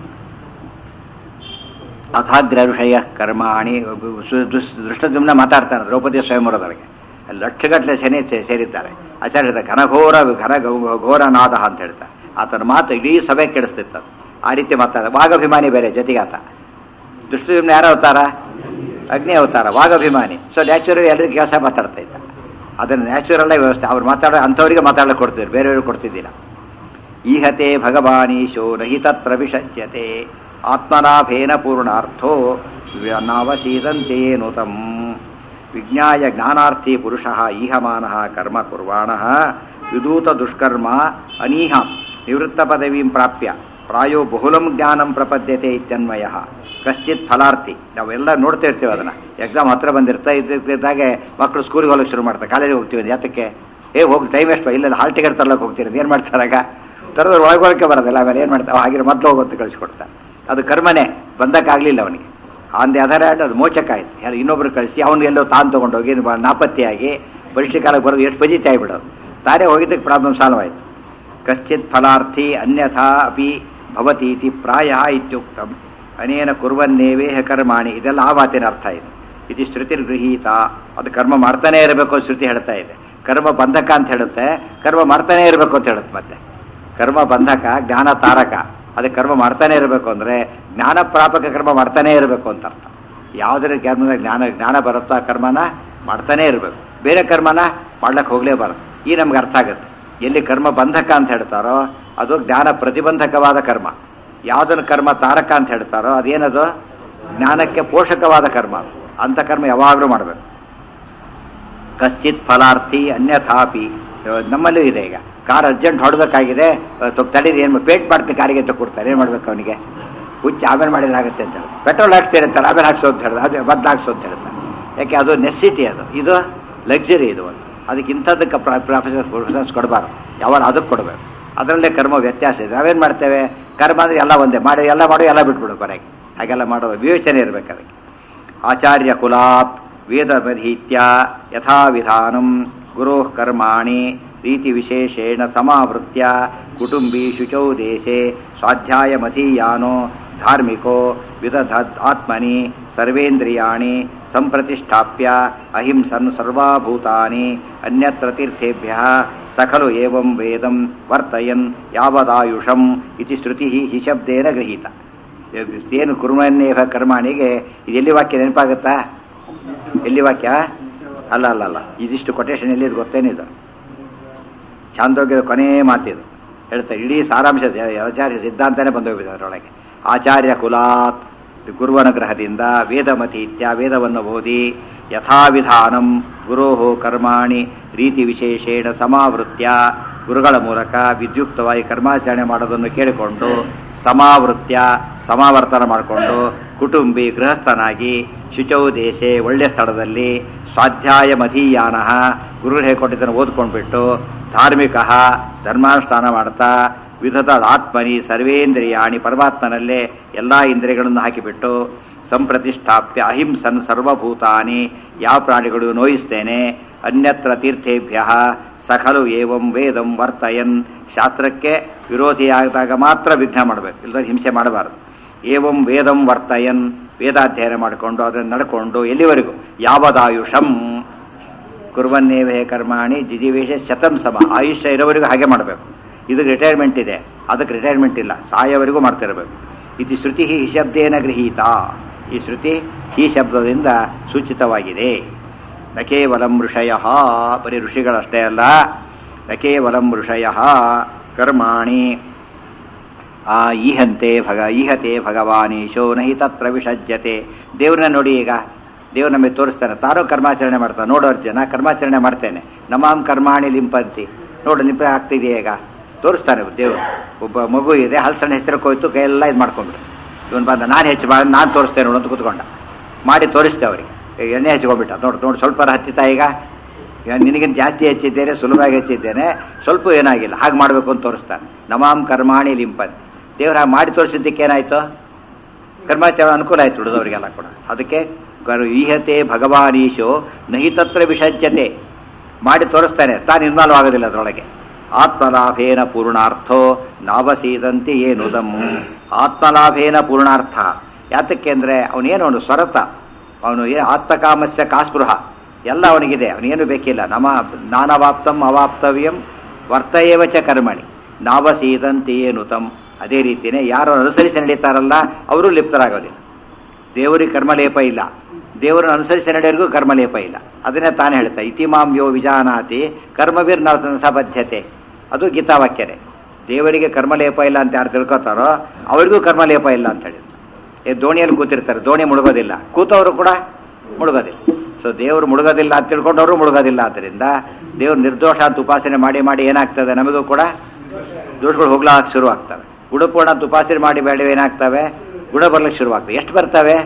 ಅಥಾಗ್ರ ಋಷಯ ಕರ್ಮಾಣಿ ಸು- ದುಸ್ ದೃಷ್ಟದುಮ್ನ ಮಾತಾಡ್ತಾನೆ ದ್ರೌಪದಿ ಸ್ವಯಂವರದೊಳಗೆ ಅಲ್ಲಿ ಲಕ್ಷಗಟ್ಟಲೆ ಸೆನೆ ಸೇ- ಸೇರಿದ್ದಾರೆ ಆಚಾರ್ಯದ ಘನಘೋರ ಘನ ಗೌ- ಘೋರ ನಾದ ಅಂತ ಹೇಳ್ತಾರೆ ಆತನ ಮಾತು ಇಡೀ ಸಭೆ ಕೆಡಿಸ್ತಿತ್ತು ಅದು. ಆ ರೀತಿ ಮಾತಾಡ ವಾಗಭಿಮಾನಿ ಬೇರೆ ಜೊತೆಗೆ ಆತ ದುಷ್ಟದುಮ್ನ ಯಾರು ಅವತಾರ ಅಗ್ನಿ ಅವತಾರ ವಾಗಭಿಮಾನಿ ಸೊ ನ್ಯಾಚುರಲ್ ಎಲ್ಲರಿಗೂ ಕೆಲಸ ಮಾತಾಡ್ತಾ ಇದ್ದ ಅದನ್ನು ನ್ಯಾಚುರಲ್ಲೇ ವ್ಯವಸ್ಥೆ ಅವ್ರು ಮಾತಾಡೋ ಅಂಥವ್ರಿಗೆ ಮಾತಾಡಲಿಕ್ಕೆ ಕೊಡ್ತಿದ್ರು ಬೇರೆಯವ್ರಿಗೆ ಕೊಡ್ತಿದ್ದಿಲ್ಲ ಈಹತೆ ಭಗವಾನೀಶೋ ನಹಿ ತತ್ರ ವಿಷಜ್ಯತೆ ಆತ್ಮಲಾಭೇನ ಪೂರ್ಣಾರ್ಥೋ ನಾವಸೀದಂತೇನು ತಂ ವಿಜ್ಞಾಯ ಜ್ಞಾನಾರ್ಥಿ ಪುರುಷ ಈಹಮಾನ ಕರ್ಮ ಕುರ್ವಾಣ ವಿದೂತ ದುಷ್ಕರ್ಮ ಅನೀಹಾಂ ನಿವೃತ್ತ ಪದವೀಂ ಪ್ರಾಪ್ಯ ಪ್ರಾಯೋ ಬಹುಲಂ ಜ್ಞಾನಂ ಪ್ರಪದ್ಯತೆ ಇತ್ಯನ್ವಯ ಕಶ್ಚಿತ್ ಫಲಾರ್ಥಿ ನಾವೆಲ್ಲ ನೋಡ್ತಾ ಇರ್ತೀವಿ ಅದನ್ನು ಎಕ್ಸಾಮ್ ಹತ್ರ ಬಂದಿರ್ತಾ ಇದ್ದಿದ್ದಾಗೆ ಮಕ್ಕಳು ಸ್ಕೂಲಿಗೆ ಹೋಗಕ್ಕೆ ಶುರು ಮಾಡ್ತಾರೆ ಕಾಲೇಜಿಗೆ ಹೋಗ್ತೀವಿ ಯಾತಕ್ಕೆ ಏ ಹೋಗಿ ಟೈಮ್ ಎಷ್ಟು ಇಲ್ಲ ಹಾಲ್ ಟಿಕೆಟ್ ತರ್ಲಕ್ಕೆ ಹೋಗ್ತೀರಿ ಏನು ಮಾಡ್ತಾರಾಗ ತರೋದ್ರ ಒಳಗೊಳಕ್ಕೆ ಬರೋದಿಲ್ಲ ಆಮೇಲೆ ಏನು ಮಾಡ್ತಾವೆ ಹಾಗೆ ಮೊದಲು ಹೋಗುತ್ತೆ ಕಳಿಸ್ಕೊಡ್ತಾರೆ ಅದು ಕರ್ಮನೇ ಬಂದಕ್ಕಾಗಲಿಲ್ಲ ಅವನಿಗೆ ಅಂದೆ ಅದರ ಅದು ಮೋಚಕ್ಕಾಯ್ತು ಯಾರು ಇನ್ನೊಬ್ರು ಕಳಿಸಿ ಅವನು ಎಲ್ಲೋ ತಾನು ತೊಗೊಂಡೋಗಿ ಬ- ನಾಪತ್ತೆಯಾಗಿ ಪರೀಕ್ಷೆ ಕಾಲಕ್ಕೆ ಬರೋದು ಎಷ್ಟು ಫಜಿತಿ ಆಗಿಬಿಡೋದು ತಾನೇ ಹೋಗಿದ್ದಕ್ಕೆ ಪ್ರಾಬ್ಲಮ್ ಸಾಲ್ವ್ ಆಯಿತು ಕಶ್ಚಿತ್ ಫಲಾರ್ಥಿ ಅನ್ಯಥಾ ಅಪಿ ಭವತೀತಿ ಪ್ರಾಯ ಇತ್ಯುಕ್ತಂ ಅನೇನ ಕುರ್ವನ್ನೇವೇಹ ಕರ್ಮಾಣಿ ಇದೆಲ್ಲ ಆ ಮಾತಿನ ಅರ್ಥ ಇದೆ ಇದು ಶ್ರುತಿ ಗೃಹೀತ ಅದು ಕರ್ಮ ಮಾಡ್ತಾನೆ ಇರಬೇಕು ಅಂತ ಶ್ರುತಿ ಹೇಳ್ತಾ ಇದೆ ಕರ್ಮ ಬಂಧಕ ಅಂತ ಹೇಳುತ್ತೆ ಕರ್ಮ ಮಾಡ್ತಾನೆ ಇರಬೇಕು ಅಂತ ಹೇಳುತ್ತೆ ಮತ್ತೆ ಕರ್ಮ ಬಂಧಕ ಜ್ಞಾನ ತಾರಕ ಅದಕ್ಕೆ ಕರ್ಮ ಮಾಡ್ತಾನೆ ಇರಬೇಕು ಅಂದರೆ ಜ್ಞಾನ ಪ್ರಾಪಕ ಕರ್ಮ ಮಾಡ್ತಾನೇ ಇರಬೇಕು ಅಂತ ಅರ್ಥ ಯಾವುದರ ಕರ್ಮದ ಜ್ಞಾನ ಜ್ಞಾನ ಬರುತ್ತೋ ಆ ಕರ್ಮನ ಮಾಡ್ತಾನೇ ಇರಬೇಕು ಬೇರೆ ಕರ್ಮನ ಮಾಡ್ಲಿಕ್ಕೆ ಹೋಗಲೇಬಾರದು ಈ ನಮ್ಗೆ ಅರ್ಥ ಆಗುತ್ತೆ ಎಲ್ಲಿ ಕರ್ಮ ಬಂಧಕ ಅಂತ ಹೇಳ್ತಾರೋ ಅದು ಜ್ಞಾನ ಪ್ರತಿಬಂಧಕವಾದ ಕರ್ಮ ಯಾವುದನ್ನು ಕರ್ಮ ತಾರಕ ಅಂತ ಹೇಳ್ತಾರೋ ಅದೇನದು ಜ್ಞಾನಕ್ಕೆ ಪೋಷಕವಾದ ಕರ್ಮ ಅದು. ಅಂಥ ಕರ್ಮ ಯಾವಾಗಲೂ ಮಾಡಬೇಕು ಕಶ್ಚಿತ್ ಫಲಾರ್ಥಿ ಅನ್ಯಥಾಪಿ ಇವಾಗ ನಮ್ಮಲ್ಲೂ ಇದೆ ಈಗ ಕಾರ್ ಅರ್ಜೆಂಟ್ ಹೊಡಬೇಕಾಗಿದೆ ಸ್ವಲ್ಪ ತಡೀರಿ ಏನು ಪೇಂಟ್ ಮಾಡ್ತೀನಿ ಕಾರಿಗೆ ಅಂತ ಕೊಡ್ತಾರೆ ಏನು ಮಾಡ್ಬೇಕು ಅವನಿಗೆ ಹುಚ್ಚ ಆಮೇಲೆ ಮಾಡಿದ್ರೆ ಆಗುತ್ತೆ ಅಂತ ಹೇಳಿ ಪೆಟ್ರೋಲ್ ಹಾಕ್ಸ್ತೀರಿ ಅಂತಾರೆ ಆಮೇಲೆ ಹಾಕ್ಸೋ ಅಂತ ಹೇಳಿದ್ರೆ ಅದು ಬದ್ದು ಹಾಕ್ಸೋ ಅಂತ ಹೇಳ್ತಾರೆ ಯಾಕೆ ಅದು ನೆಸಿಟಿ ಅದು ಇದು ಲಕ್ಸುರಿ ಇದು ಒಂದು ಅದಕ್ಕೆ ಇಂಥದ್ದಕ್ಕೆ ಪ್ರೊಫೆಸರ್ ಪ್ರೊಫೆಸರ್ಸ್ ಕೊಡಬಾರ್ದು ಯಾವಾಗ ಅದಕ್ಕೆ ಕೊಡಬೇಕು ಅದರಲ್ಲೇ ಕರ್ಮ ವ್ಯತ್ಯಾಸ ಇದೆ ನಾವೇನು ಮಾಡ್ತೇವೆ ಕರ್ಮ ಅಂದರೆ ಎಲ್ಲ ಒಂದೇ ಮಾಡಿ ಎಲ್ಲ ಮಾಡೋ ಎಲ್ಲ ಬಿಟ್ಬಿಡು ಕೊನೆಗೆ ಹಾಗೆಲ್ಲ ಮಾಡೋ ವಿವೇಚನೆ ಇರಬೇಕು ಅದಕ್ಕೆ ಆಚಾರ್ಯ ಕುಲಾತ್ ವೇದಮಧೀತ್ಯ ಯಥಾವಿಧಾನಂ ಗುರೋ ಕರ್ಮಾಣಿ ರೀತಿ ವಿಶೇಷೇಣ ಸಮಾವೃತ್ಯ ಕುಟುಂಬಿ ಶುಚೌ ದೇಶೆ ಸ್ವಾಧ್ಯಾಯಮಧೀಯಾನೋ ಧಾರ್ಮಿಕೋ ವಿದಧದ್ ಆತ್ಮನಿ ಸರ್ವೇಂದ್ರಿಯಾಣಿ ಸಂಪ್ರತಿಷ್ಠಾಪ್ಯ ಅಹಿಂಸನ್ ಸರ್ವಾಭೂತಾನಿ ಅನ್ಯತ್ರ ತೀರ್ಥೇಭ್ಯ ಸಖಲು ಏವಂ ವೇದಂ ವರ್ತಯನ್ ಯಾವದಾಯುಷಂ ಇತಿ ಶ್ರುತಿ ಹಿ ಶಬ್ದೇನ ಗೃಹೀತ ಏನು ಕುರುಮನ್ನೇವ ಕರ್ಮಾಣಿಗೆ ಇದು ಎಲ್ಲಿ ವಾಕ್ಯ ನೆನಪಾಗುತ್ತಾ ಎಲ್ಲಿ ವಾಕ್ಯ ಅಲ್ಲ ಅಲ್ಲ ಅಲ್ಲ ಇದಿಷ್ಟು ಕೊಟೇಶನ್ ಎಲ್ಲಿದು ಗೊತ್ತೇನಿದು ಚಾಂದೋಗ್ಯದ ಕೊನೇ ಮಾತಿದು ಹೇಳ್ತಾರೆ ಇಡೀ ಸಾರಾಂಶ ಆಚಾರ್ಯ ಸಿದ್ಧಾಂತನೇ ಬಂದೋಗಿದೆ ಅದರೊಳಗೆ ಆಚಾರ್ಯ ಕುಲಾತ್ ಗುರುವನುಗ್ರಹದಿಂದ ವೇದಮತೀತ್ಯ ವೇದವನ್ನು ಓದಿ ಯಥಾವಿಧಾನಂ ಗುರೋಹೋ ಕರ್ಮಾಣಿ ರೀತಿ ವಿಶೇಷೇಣ ಸಮಾವೃತ್ಯ ಗುರುಗಳ ಮೂಲಕ ವಿದ್ಯುಕ್ತವಾಗಿ ಕರ್ಮಾಚರಣೆ ಮಾಡೋದನ್ನು ಕೇಳಿಕೊಂಡು ಸಮಾವೃತ್ಯ ಸಮಾವರ್ತನ ಮಾಡಿಕೊಂಡು ಕುಟುಂಬಿ ಗೃಹಸ್ಥನಾಗಿ ಶುಚೌ ದೇಶೆ ಒಳ್ಳೆ ಸ್ಥಳದಲ್ಲಿ ಸ್ವಾಧ್ಯಾಯ ಮಧೀಯಾನ ಗುರು ಹೇಳ್ಕೊಟ್ಟಿದ್ದನ್ನು ಓದ್ಕೊಂಡ್ಬಿಟ್ಟು ಧಾರ್ಮಿಕ ಧರ್ಮಾನುಷ್ಠಾನ ಮಾಡ್ತಾ ವಿಧದ ಆತ್ಮನಿ ಸರ್ವೇಂದ್ರಿಯಾಣಿ ಪರಮಾತ್ಮನಲ್ಲೇ ಎಲ್ಲ ಇಂದ್ರಿಯಗಳನ್ನು ಹಾಕಿಬಿಟ್ಟು ಸಂಪ್ರತಿಷ್ಠಾಪ್ಯ ಅಹಿಂಸನ್ ಸರ್ವಭೂತಾನಿ ಯಾವ ಪ್ರಾಣಿಗಳು ನೋಯಿಸ್ತೇನೆ ಅನ್ಯತ್ರ ತೀರ್ಥೇಭ್ಯ ಸಖಲು ಏವಂ ವೇದಂ ವರ್ತಯನ್ ಶಾಸ್ತ್ರಕ್ಕೆ ವಿರೋಧಿಯಾದಾಗ ಮಾತ್ರ ವಿಘ್ನ ಮಾಡಬೇಕು ಇಲ್ಲದ್ರೆ ಹಿಂಸೆ ಮಾಡಬಾರದು ಏವಂ ವೇದಂ ವರ್ತಯನ್ ವೇದಾಧ್ಯಯನ ಮಾಡಿಕೊಂಡು ಅದನ್ನು ನಡ್ಕೊಂಡು ಎಲ್ಲಿವರೆಗೂ ಯಾವದಾಯುಷಂ ಕುರ್ವನ್ನೇವೇ ಕರ್ಮಾಣಿ ಜಿಜಿವೇಶ ಶತಂ ಸಮ ಆಯುಷ್ಯ ಇರೋವರೆಗೂ ಹಾಗೆ ಮಾಡಬೇಕು ಇದಕ್ಕೆ ರಿಟೈರ್ಮೆಂಟ್ ಇದೆ ಅದಕ್ಕೆ ರಿಟೈರ್ಮೆಂಟ್ ಇಲ್ಲ ಸಾಯವರೆಗೂ ಮಾಡ್ತಿರಬೇಕು ಇದು ಶ್ರುತಿ ಹಿ ಶಬ್ದೇನ ಗೃಹೀತ ಈ ಶ್ರುತಿ ಈ ಶಬ್ದದಿಂದ ಸೂಚಿತವಾಗಿದೆ ನ ಕೇವಲಂ ಋಷಯ ಬರೀ ಋಷಿಗಳಷ್ಟೇ ಅಲ್ಲ ನ ಕೇವಲಂ ಋಷಯ ಕರ್ಮಾಣಿ ಆ ಈಹಂತೆ ಭಗ ಈಹತೆ ಭಗವಾನೀಶೋ ನಹಿ ತತ್ರ ವಿಸಜ್ಜತೆ ದೇವ್ರನ್ನ ನೋಡಿ ಈಗ ದೇವ್ರು ನಮಗೆ ತೋರಿಸ್ತಾನೆ ತಾನು ಕರ್ಮಾಚರಣೆ ಮಾಡ್ತಾನೆ ನೋಡೋ ಜನ ಕರ್ಮಾಚರಣೆ ಮಾಡ್ತೇನೆ ನಮಾಮ್ ಕರ್ಮಾಣಿ ಲಿಂಪಂತಿ ನೋಡು ಲಿಂಪ ಆಗ್ತಿದೆಯಾ ಈಗ ತೋರಿಸ್ತಾನೆ ದೇವ್ರು ಒಬ್ಬ ಮಗು ಇದೆ ಹಲಸಣ್ಣ ಹೆಸರಕ್ಕೆ ಹೋಯ್ತು ಕೈಯೆಲ್ಲ ಇದು ಮಾಡ್ಕೊಂಡ್ರು ಇವನು ಬಂದ ನಾನು ಹೆಚ್ಚು ಮಾಡಿ ನಾನು ತೋರಿಸ್ತೇನೆ ನೋಡು ಅಂತ ಕೂತ್ಕೊಂಡ ಮಾಡಿ ತೋರಿಸ್ತೆ ಅವ್ರಿಗೆ ಈಗ ಎಣ್ಣೆ ಹಚ್ಕೊಂಡ್ಬಿಟ್ಟ ನೋಡು ನೋಡು ಸ್ವಲ್ಪ ಹತ್ತಿತಾ ಈಗ ಈಗ ನಿನಗಿಂತ ಜಾಸ್ತಿ ಹೆಚ್ಚಿದ್ದೇನೆ ಸುಲಭವಾಗಿ ಹೆಚ್ಚಿದ್ದೇನೆ ಸ್ವಲ್ಪ ಏನಾಗಿಲ್ಲ ಹಾಗೆ ಮಾಡಬೇಕು ಅಂತ ತೋರಿಸ್ತಾನೆ ನಮಾಮ್ ಕರ್ಮಾಣಿ ಲಿಂಪಂತಿ ದೇವ್ರ ಹಾಗೆ ಮಾಡಿ ತೋರಿಸಿದ್ದಕ್ಕೆ ಏನಾಯ್ತು ಕರ್ಮಾಚರಣ ಅನುಕೂಲ ಆಯ್ತು ಉಳಿದವರಿಗೆಲ್ಲ ಕೂಡ ಅದಕ್ಕೆ ಗರು ಈಹತೆ ಭಗವಾನೀಶೋ ನಹಿ ತತ್ರ ವಿಸಜ್ಜತೆ ಮಾಡಿ ತೋರಿಸ್ತಾನೆ ತಾನು ಇನ್ವಾಲ್ವ್ ಆಗೋದಿಲ್ಲ ಅದರೊಳಗೆ ಆತ್ಮಲಾಭೇನ ಪೂರ್ಣಾರ್ಥೋ ನಾವಸೀದಂತೆ ಏನುದಂ ಆತ್ಮಲಾಭೇನ ಪೂರ್ಣಾರ್ಥ ಯಾತಕ್ಕೆ ಅಂದರೆ ಅವನೇನು ಅವನು ಸ್ವರತ ಅವನು ಏ ಆತ್ಮಕಾಮಸ್ಯ ಕಾಸ್ಪೃಹ ಎಲ್ಲ ಅವನಿಗಿದೆ ಅವನೇನು ಬೇಕಿಲ್ಲ ನಮ ನಾನವಾಪ್ತಂ ಅವಾಪ್ತವ್ಯಂ ವರ್ತಯೇವ ಚ ಕರ್ಮಣಿ ನಾವಸೀದಂತೆ ಏನುತಂ ಅದೇ ರೀತಿಯೇ ಯಾರು ಅನುಸರಿಸಿ ನಡೀತಾರಲ್ಲ ಅವರು ಲಿಪ್ತರಾಗೋದಿಲ್ಲ ದೇವರಿಗೆ ಕರ್ಮಲೇಪ ಇಲ್ಲ ದೇವರನ್ನು ಅನುಸರಿಸಿ ನಡೆಯೋರಿಗೂ ಕರ್ಮಲೇಪ ಇಲ್ಲ ಅದನ್ನೇ ತಾನೇ ಹೇಳ್ತಾ ಇತಿಮಾಂ ಯೋ ವಿಜಾನಾತಿ ಕರ್ಮವೀರ್ ಸಬದ್ಧತೆ ಅದು ಗೀತಾವಾಕ್ಯನೇ ದೇವರಿಗೆ ಕರ್ಮಲೇಪ ಇಲ್ಲ ಅಂತ ಯಾರು ತಿಳ್ಕೊತಾರೋ ಅವರಿಗೂ ಕರ್ಮಲೇಪ ಇಲ್ಲ ಅಂತ ಹೇಳಿದ್ರು ಏ ದೋಣಿಯಲ್ಲಿ ಕೂತಿರ್ತಾರೆ ದೋಣಿ ಮುಳುಗೋದಿಲ್ಲ ಕೂತವರು ಕೂಡ ಮುಳುಗೋದಿಲ್ಲ ಸೊ ದೇವರು ಮುಳುಗೋದಿಲ್ಲ ಅಂತ ತಿಳ್ಕೊಂಡವರು ಮುಳುಗೋದಿಲ್ಲ ಆದ್ದರಿಂದ ದೇವ್ರು ನಿರ್ದೋಷ ಅಂತ ಉಪಾಸನೆ ಮಾಡಿ ಮಾಡಿ ಏನಾಗ್ತದೆ ನಮಗೂ ಕೂಡ ದೋಷಗಳು ಹೋಗ್ಲಾಕ್ ಶುರು ಆಗ್ತವೆ ಗುಣಪೂರ್ಣ ಅಂತ ಉಪಾಸನೆ ಮಾಡಿ ಬೇಡ ಏನಾಗ್ತವೆ ಗುಣ ಬರ್ಲಿಕ್ಕೆ ಶುರುವಾಗ್ತವೆ ಎಷ್ಟು ಬರ್ತವೆ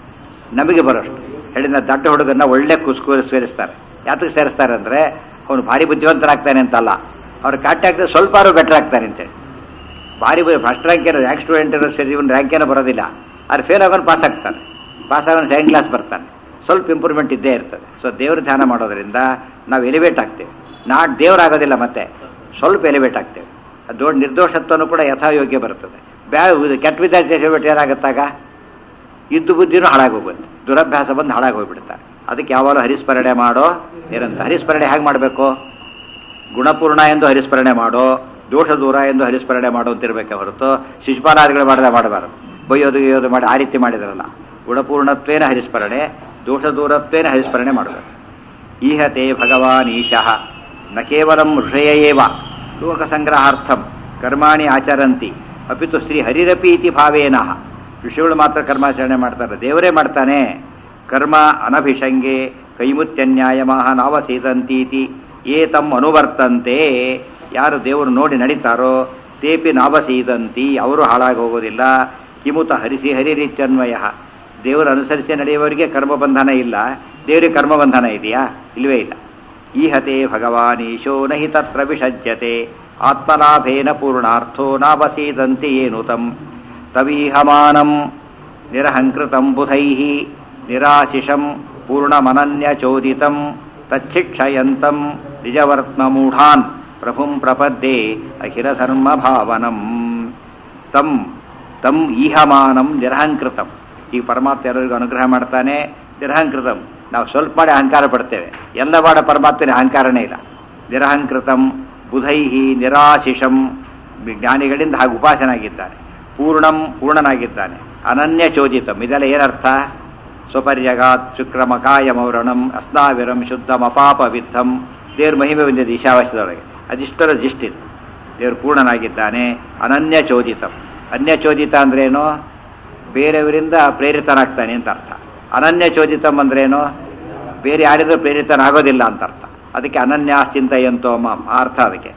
ನಮಗೆ ಬರೋಷ್ಟು ಹೇಳಿದ ದಡ್ಡ ಹುಡುಗನ್ನ ಒಳ್ಳೆ ಕುಸ್ಕು ಸೇರಿಸ್ತಾರೆ ಯಾತಕ್ಕೆ ಸೇರಿಸ್ತಾರೆ ಅಂದರೆ ಅವನು ಭಾರಿ ಬುದ್ಧಿವಂತರಾಗ್ತಾನೆ ಅಂತಲ್ಲ ಅವ್ರು ಕಾಂಟ್ಯಾಕ್ಟ್ ಸ್ವಲ್ಪ ಬೆಟರ್ ಆಗ್ತಾನೆ ಅಂತೇಳಿ ಭಾರಿ ಫಸ್ಟ್ ರ್ಯಾಂಕ್ ಏನೋ ರ್ಯಾಂಕ್ ಸ್ಟೂಡೆಂಟ್ ಇರೋ ಸರಿ ಇವನು ರ್ಯಾಂಕ್ ಏನೋ ಬರೋದಿಲ್ಲ ಆದ್ರೆ ಫೇಲ್ ಆಗೋನು ಪಾಸ್ ಆಗ್ತಾನೆ ಪಾಸ್ ಆಗೋನು ಸೆಕೆಂಡ್ ಕ್ಲಾಸ್ ಬರ್ತಾನೆ ಸ್ವಲ್ಪ ಇಂಪ್ರೂವ್ಮೆಂಟ್ ಇದ್ದೇ ಇರ್ತದೆ ಸೊ ದೇವ್ರ ಧ್ಯಾನ ಮಾಡೋದ್ರಿಂದ ನಾವು ಎಲಿವೇಟ್ ಆಗ್ತೇವೆ ನಾಟ್ ದೇವರಾಗೋದಿಲ್ಲ ಮತ್ತೆ ಸ್ವಲ್ಪ ಎಲಿವೇಟ್ ಆಗ್ತೇವೆ ಅದು ದೊಡ್ಡ ನಿರ್ದೋಷತ್ವನೂ ಕೂಡ ಯಥಾಯೋಗ್ಯ ಬರ್ತದೆ ಬ್ಯಾ ಕೆಟ್ಟ ವಿದ್ಯಾರ್ಥಿ ಹೇಳ್ಬಿಟ್ಟು ಏನಾಗುತ್ತಾಗ ಇದ್ದು ಬುದ್ಧಿನೂ ಹಾಳಾಗೋಗುತ್ತೆ ದುರಭ್ಯಾಸ ಬಂದು ಹಾಳಾಗಿ ಹೋಗ್ಬಿಡ್ತಾರೆ ಅದಕ್ಕೆ ಯಾವಾಗಲೂ ಹರಿಸ್ಮರಣೆ ಮಾಡೋ ಏನಂತ ಹರಿಸ್ಮರಣೆ ಹೇಗೆ ಮಾಡಬೇಕು ಗುಣಪೂರ್ಣ ಎಂದು ಹರಿಸ್ಮರಣೆ ಮಾಡೋ ದೋಷ ದೂರ ಎಂದು ಹರಿಸ್ಮರಣೆ ಮಾಡುವಂತಿರ್ಬೇಕೆ ಹೊರತು ಶಿಶುಪಾಲಾದಿಗಳು ಮಾಡದೆ ಮಾಡಬಾರದು ಬೈಯೋದು ಗೀಯೋದು ಮಾಡಿ ಆ ರೀತಿ ಮಾಡಿದ್ರಲ್ಲ ಗುಣಪೂರ್ಣತ್ವೇನ ಹರಿಸ್ಮರಣೆ ದೋಷ ದೂರತ್ವೇನ ಹರಿಸ್ಮರಣೆ ಮಾಡಬೇಕು ಈಹತೆ ಭಗವಾನ್ ಈಶಃ ನ ಕೇವಲಂ ಋಷಯ ಏವ ಲೋಕಸಂಗ್ರಹಾರ್ಥಂ ಕರ್ಮಾಣಿ ಆಚರಂತಿ ಅಪಿತು ಶ್ರೀ ಹರಿರಪಿ ಇತಿ ಭಾವೇನ ಋಷಿಗಳು ಮಾತ್ರ ಕರ್ಮಾಚರಣೆ ಮಾಡ್ತಾರೆ ದೇವರೇ ಮಾಡ್ತಾನೆ ಕರ್ಮ ಅನಭಿಷಂಗೆ ಕೈಮುತ್ಯನ್ಯಾಯಮಾಹ ನಾವಸೀದಂತೀತಿ ಏತಂ ಅನುವರ್ತಂತೆ ಯಾರು ದೇವರು ನೋಡಿ ನಡೀತಾರೋ ತೇಪಿ ನಾವಸೀದಂತಿ ಅವರು ಹಾಳಾಗಿ ಹೋಗೋದಿಲ್ಲ ಕಿಮುತ ಹರಿಸಿ ಹರಿರಿತ್ಯನ್ವಯ ದೇವರು ಅನುಸರಿಸಿ ನಡೆಯುವವರಿಗೆ ಕರ್ಮಬಂಧನ ಇಲ್ಲ ದೇವರಿಗೆ ಕರ್ಮಬಂಧನ ಇದೆಯಾ ಇಲ್ಲವೇ ಇಲ್ಲ ಈಹತೆ ಭಗವಾನೀಶೋ ನಹಿ ತತ್ರ ವಿಷಜ್ಯತೆ ಆತ್ಮಲಾಭೇನ ಪೂರ್ಣಾರ್ಥೋ ನಾವಸೀದಂತಿ ಏನು ತಂ ತವೀಹಮಾನಂ ನಿರಹಂಕೃತಂ ಬುಧೈಃ ನಿರಾಶಿಷಂ ಪೂರ್ಣಮನನ್ಯಚೋದಿತಂ ತಚ್ಛಿಕ್ಷಯಂತಂ ನಿಜವರ್ತ್ಮಮೂಢಾನ್ ಪ್ರಭುಂ ಪ್ರಪದ್ಯೆ ಅಖಿಲಧರ್ಮಭಾವನಂ ತಂ ತಂ ಈಹಮಾನಂ ನಿರಹಂಕೃತಂ ಈ ಪರಮಾತ್ಮ ಎಲ್ಲರಿಗೂ ಅನುಗ್ರಹ ಮಾಡ್ತಾನೆ ನಿರಹಂಕೃತಂ ನಾವು ಸ್ವಲ್ಪ ಮಾಡಿ ಅಹಂಕಾರ ಪಡ್ತೇವೆ ಎಲ್ಲ ಮಾಡ ಪರಮಾತ್ಮನ ಅಹಂಕಾರನೇ ಇಲ್ಲ ನಿರಹಂಕೃತಂ ಬುಧೈಹಿ ನಿರಾಶಿಷಂ ಜ್ಞಾನಿಗಳಿಂದ ಹಾಗೆ ಉಪಾಸನಾಗಿದ್ದಾನೆ ಪೂರ್ಣಂ ಪೂರ್ಣನಾಗಿದ್ದಾನೆ ಅನನ್ಯ ಚೋದಿತಂ ಇದೆಲ್ಲ ಏನರ್ಥ ಸ್ವಪರ್ಯಗಾತ್ ಶುಕ್ರಮಕಾಯಮೌರಣಂ ಅಸ್ನಾವಿರಂ ಶುದ್ಧಮಪಾಪ ವಿದ್ಧಂ ದೇವ್ರ ಮಹಿಮೆ ಬಂದಿದೆ ಈಶಾವಾಸ್ಯದೊಳಗೆ ಅದಿಷ್ಟರ ಜಿಷ್ಟಿದೆ ದೇವರು ಪೂರ್ಣನಾಗಿದ್ದಾನೆ ಅನನ್ಯ ಚೋದಿತಂ ಅನ್ಯ ಚೋದಿತ ಅಂದ್ರೇನು ಬೇರೆಯವರಿಂದ ಪ್ರೇರಿತನಾಗ್ತಾನೆ ಅಂತ ಅರ್ಥ ಅನನ್ಯ ಚೋದಿತಂ ಅಂದ್ರೇನು ಬೇರೆ ಯಾರಿದ್ರೂ ಪ್ರೇರಿತನಾಗೋದಿಲ್ಲ ಅಂತ ಅರ್ಥ ಅದಕ್ಕೆ ಅನನ್ಯಾಶ್ಚಿಂತೆಯಂತೋ ಮಾಂ ಆ ಅರ್ಥ ಅದಕ್ಕೆ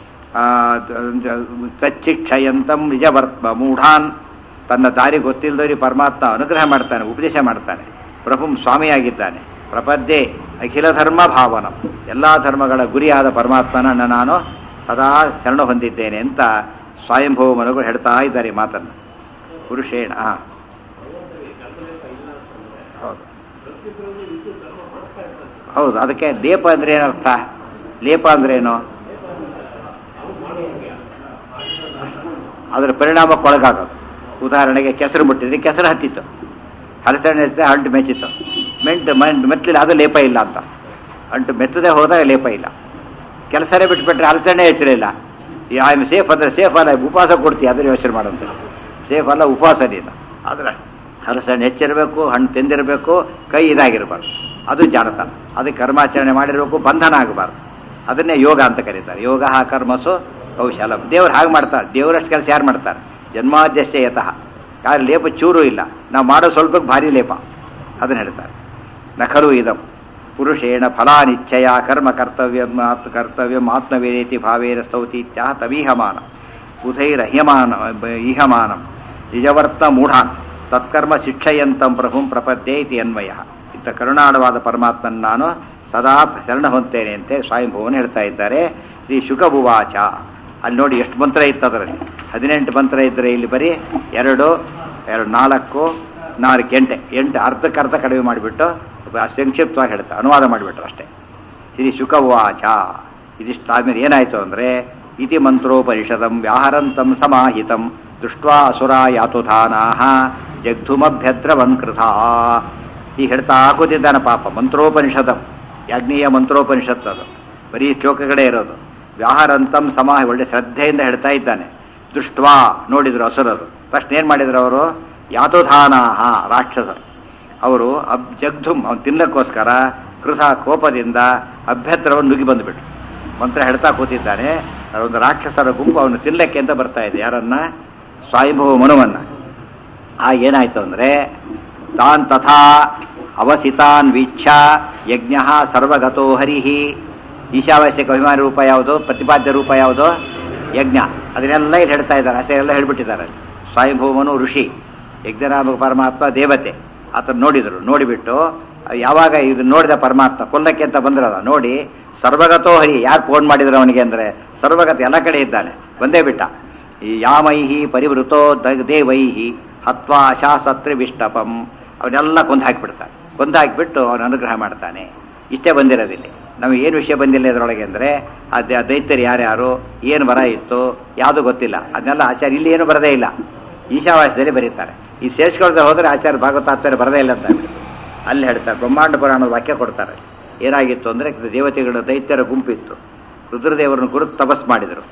ತಚ್ಚಿಕ್ಷಯಂತಂ ನಿಜವರ್ತ್ಮ ಮೂಢಾನ್ ತನ್ನ ದಾರಿ ಗೊತ್ತಿಲ್ಲದವರಿಗೆ ಪರಮಾತ್ಮ ಅನುಗ್ರಹ ಮಾಡ್ತಾನೆ ಉಪದೇಶ ಮಾಡ್ತಾನೆ ಪ್ರಭುಂ ಸ್ವಾಮಿಯಾಗಿದ್ದಾನೆ ಪ್ರಪದ್ಯೆ ಅಖಿಲ ಧರ್ಮ ಭಾವನ ಎಲ್ಲ ಧರ್ಮಗಳ ಗುರಿಯಾದ ಪರಮಾತ್ಮನನ್ನು ನಾನು ಸದಾ ಶರಣ ಹೊಂದಿದ್ದೇನೆ ಅಂತ ಸ್ವಯಂಭವ ಮನಗಳು ಹೇಳ್ತಾ ಇದ್ದಾರೆ ಈ ಮಾತನ್ನು ಪುರುಷೇಣ ಹಾಂ ಹೌದು ಹೌದು ಅದಕ್ಕೆ ಲೇಪ ಅಂದ್ರೆ ಏನರ್ಥ ಲೇಪ ಅಂದ್ರೇನು ಅದರ ಪರಿಣಾಮಕ್ಕೆ ಒಳಗಾಗೋದು ಉದಾಹರಣೆಗೆ ಕೆಸರು ಮುಟ್ಟಿದ್ರೆ ಕೆಸರು ಹತ್ತಿತ್ತು ಹಲಸಣ್ಣೆ ಹಚ್ಚಿದ್ರೆ ಅಂಟು ಮೆಚ್ಚಿತ್ತು ಮೆಂಟು ಮೆಂಟ್ ಮೆತ್ತಲಿಲ್ಲ ಅದು ಲೇಪ ಇಲ್ಲ ಅಂತ ಅಂಟು ಮೆತ್ತದೆ ಹೋದಾಗ ಲೇಪ ಇಲ್ಲ ಕೆಲಸನೇ ಬಿಟ್ಬಿಟ್ರೆ ಹಲಸಣ್ಣೆ ಹೆಚ್ಚಲಿಲ್ಲ ಐ ಆಮ್ ಸೇಫ್ ಅಂದರೆ ಸೇಫ್ ಅಲ್ಲ ಉಪವಾಸ ಕೊಡ್ತೀವಿ ಅದನ್ನ ಯೋಚನೆ ಮಾಡೋಂಥ ಸೇಫ್ ಅಲ್ಲ ಉಪವಾಸನೇ ಇಲ್ಲ ಆದರೆ ಹಲಸಣ್ಣೆ ಹೆಚ್ಚಿರಬೇಕು ಹಣ್ಣು ತಿಂದಿರಬೇಕು ಕೈ ಇದಾಗಿರಬಾರ್ದು ಅದು ಜಾಣತನ ಅದಕ್ಕೆ ಕರ್ಮಾಚರಣೆ ಮಾಡಿರಬೇಕು ಬಂಧನ ಆಗಬಾರ್ದು ಅದನ್ನೇ ಯೋಗ ಅಂತ ಕರೀತಾರೆ ಯೋಗ ಕರ್ಮಸು ಕೌಶಲಂ ದೇವ್ರು ಹಾಗೆ ಮಾಡ್ತಾರೆ ದೇವರಷ್ಟು ಕೆಲಸ ಯಾರು ಮಾಡ್ತಾರೆ ಜನ್ಮಾದ್ಯಸ್ಯ ಯತಃ ಯಾರು ಲೇಪ ಚೂರು ಇಲ್ಲ ನಾವು ಮಾಡೋ ಸ್ವಲ್ಪಕ್ಕೆ ಭಾರಿ ಲೇಪ ಅದನ್ನು ಹೇಳ್ತಾರೆ ನಖರು ಇದಂ ಪುರುಷೇಣ ಫಲಾನಿಚ್ಛಯ ಕರ್ಮ ಕರ್ತವ್ಯ ಆತ್ಮ ಕರ್ತವ್ಯ ಆತ್ಮವೇದೇತಿ ಭಾವೇನ ಸ್ತೌತಿ ಇತ್ಯಾಹ ತವೀಹಮಾನ ಬುಧೈರಹ್ಯಮಾನ ಈಹಮಾನಂ ನಿಜವರ್ತ ಮೂಢಾನ್ ತತ್ಕರ್ಮ ಶಿಕ್ಷಯಂತಂ ಪ್ರಭುಂ ಪ್ರಪದ್ಯೆ ಇತಿ ಅನ್ವಯ ಇಂಥ ಕರುಣಾಳವಾದ ಪರಮಾತ್ಮನ ನಾನು ಸದಾ ಶರಣ ಹೊಂತೇನೆ ಅಂತೆ ಸ್ವಯಂಭುವನ್ ಹೇಳ್ತಾ ಇದ್ದಾರೆ ಶ್ರೀ ಶುಕಭುವಾಚ ಅಲ್ಲಿ ನೋಡಿ ಎಷ್ಟು ಮಂತ್ರ ಇತ್ತು ಅದರಲ್ಲಿ ಹದಿನೆಂಟು ಮಂತ್ರ ಇದ್ದರೆ ಇಲ್ಲಿ ಬರೀ ಎರಡು ಎರಡು ನಾಲ್ಕು ನಾಲ್ಕು ಎಂಟೆ ಎಂಟು ಅರ್ಧಕ್ಕೆ ಅರ್ಧ ಕಡಿಮೆ ಮಾಡಿಬಿಟ್ಟು ಸಂಕ್ಷಿಪ್ತವಾಗಿ ಹೇಳ್ತಾ ಅನುವಾದ ಮಾಡಿಬಿಟ್ರು ಅಷ್ಟೇ ಶ್ರೀ ಶುಕವಾಚ ಇದಿಷ್ಟು ಆದ್ಮೇಲೆ ಏನಾಯಿತು ಅಂದರೆ ಇತಿ ಮಂತ್ರೋಪನಿಷದಂ ವ್ಯಾಹರಂತಂ ಸಮಾಹಿತಂ ದೃಷ್ಟ್ವಾ ಅಸುರ ಯಾತುಧಾನಾಹ ಜಗ್ಧುಮಭ್ಯದ್ರವನ್ ಕೃತಾ ಈ ಹೇಳ್ತಾ ಕೂತಿದ್ದಾನೆ ಪಾಪ ಮಂತ್ರೋಪನಿಷದಂ ಯಾಜ್ಞೀಯ ಮಂತ್ರೋಪನಿಷತ್ತು ಅದು ಬರೀ ಶ್ಲೋಕಗಳೇ ಇರೋದು ವ್ಯಾಹರಂತಂ ಸಮಾಹ ಒಳ್ಳೆ ಶ್ರದ್ಧೆಯಿಂದ ಹೇಳ್ತಾ ಇದ್ದಾನೆ ದೃಷ್ಟ್ವಾ ನೋಡಿದ್ರು ಅಸುರರು ಫಸ್ಟ್ ಏನು ಮಾಡಿದ್ರು ಅವರು ಯಾತುಧಾನಾಹ ರಾಕ್ಷಸರು ಅವರು ಅಬ್ ಜಗ್ಧುಮ್ ಅವನು ತಿನ್ನಕ್ಕೋಸ್ಕರ ಕೃತ ಕೋಪದಿಂದ ಅಭ್ಯಂತರವನ್ನು ನುಗ್ಗಿ ಬಂದುಬಿಟ್ರು ಮಂತ್ರ ಹೇಳ್ತಾ ಕೂತಿದ್ದಾನೆ ಒಂದು ರಾಕ್ಷಸರ ಗುಂಪು ಅವನು ತಿನ್ನಕ್ಕೆ ಅಂತ ಬರ್ತಾ ಇದೆ ಯಾರನ್ನ ಸ್ವಯಂಭವ ಮನುವನ್ನ ಆ ಏನಾಯ್ತು ಅಂದರೆ ತಾನ್ ತಥಾ ಅವಸಿತಾನ್ ವೀಕ್ಷ ಯಜ್ಞ ಸರ್ವಗತೋ ಹರಿಹಿ ಈಶಾವಾಸ್ಯಕ ಅಭಿಮಾನಿ ರೂಪ ಯಾವುದು ಪ್ರತಿಪಾದ್ಯ ರೂಪ ಯಾವುದು ಯಜ್ಞ ಅದನ್ನೆಲ್ಲ ಇಲ್ಲಿ ಹೇಳ್ತಾ ಇದ್ದಾರೆ ಹೆಸರೆಲ್ಲ ಹೇಳ್ಬಿಟ್ಟಿದ್ದಾರೆ ಸ್ವಯಂಭೂಮನು ಋಷಿ ಯಜ್ಞನಾಮಕ ಪರಮಾತ್ಮ ದೇವತೆ ಆತನ ನೋಡಿದರು ನೋಡಿಬಿಟ್ಟು ಯಾವಾಗ ಇದು ನೋಡಿದ ಪರಮಾತ್ಮ ಕೊಲ್ಲಕ್ಕೆ ಅಂತ ಬಂದ್ರಲ್ಲ ನೋಡಿ ಸರ್ವಗತೋ ಹರಿ ಯಾರು ಫೋನ್ ಮಾಡಿದ್ರು ಅವನಿಗೆ ಅಂದರೆ ಸರ್ವಗತ ಎಲ್ಲ ಕಡೆ ಇದ್ದಾನೆ ಬಂದೇ ಬಿಟ್ಟ ಈ ಯಾಮೈಹಿ ಪರಿವೃತೋ ದ ದೇವೈಹಿ ಹತ್ವಾ ಶಾಸತ್ರಿ ವಿಷ್ಟಪಂ ಅವನ್ನೆಲ್ಲ ಕೊಂದು ಹಾಕಿಬಿಡ್ತಾನೆ ಕೊಂದು ಹಾಕಿಬಿಟ್ಟು ಅವನು ಅನುಗ್ರಹ ಮಾಡ್ತಾನೆ ಇಷ್ಟೇ ಬಂದಿರೋದಿಲ್ಲ ನಮಗೆ ಏನು ವಿಷಯ ಬಂದಿಲ್ಲ ಇದರೊಳಗೆ ಅಂದರೆ ಆ ದ- ದೈತ್ಯರು ಯಾರ್ಯಾರು ಏನು ಬರ ಇತ್ತು ಯಾವುದು ಗೊತ್ತಿಲ್ಲ ಅದನ್ನೆಲ್ಲ ಆಚಾರ್ಯ ಇಲ್ಲಿ ಏನು ಬರದೇ ಇಲ್ಲ ಈಶಾವಾಸ್ಯದಲ್ಲಿ ಬರೀತಾರೆ ಈ ಸೇರಿಸ್ಕೊಳ್ದೆ ಹೋದರೆ ಆಚಾರ್ಯ ಭಾಗವತಾಚಾರ್ಯ ಬರದೇ ಇಲ್ಲ ಅಂತ ಹೇಳ್ಬಿಟ್ಟು. ಅಲ್ಲಿ ಹೇಳ್ತಾರೆ ಬ್ರಹ್ಮಾಂಡ ಪುರಾಣದ ವಾಕ್ಯ ಕೊಡ್ತಾರೆ ಏನಾಗಿತ್ತು ಅಂದರೆ ದೇವತೆಗಳ ದೈತ್ಯರ ಗುಂಪಿತ್ತು ರುದ್ರದೇವರನ್ನು ಕುರಿತು ತಪಸ್ ಮಾಡಿದರು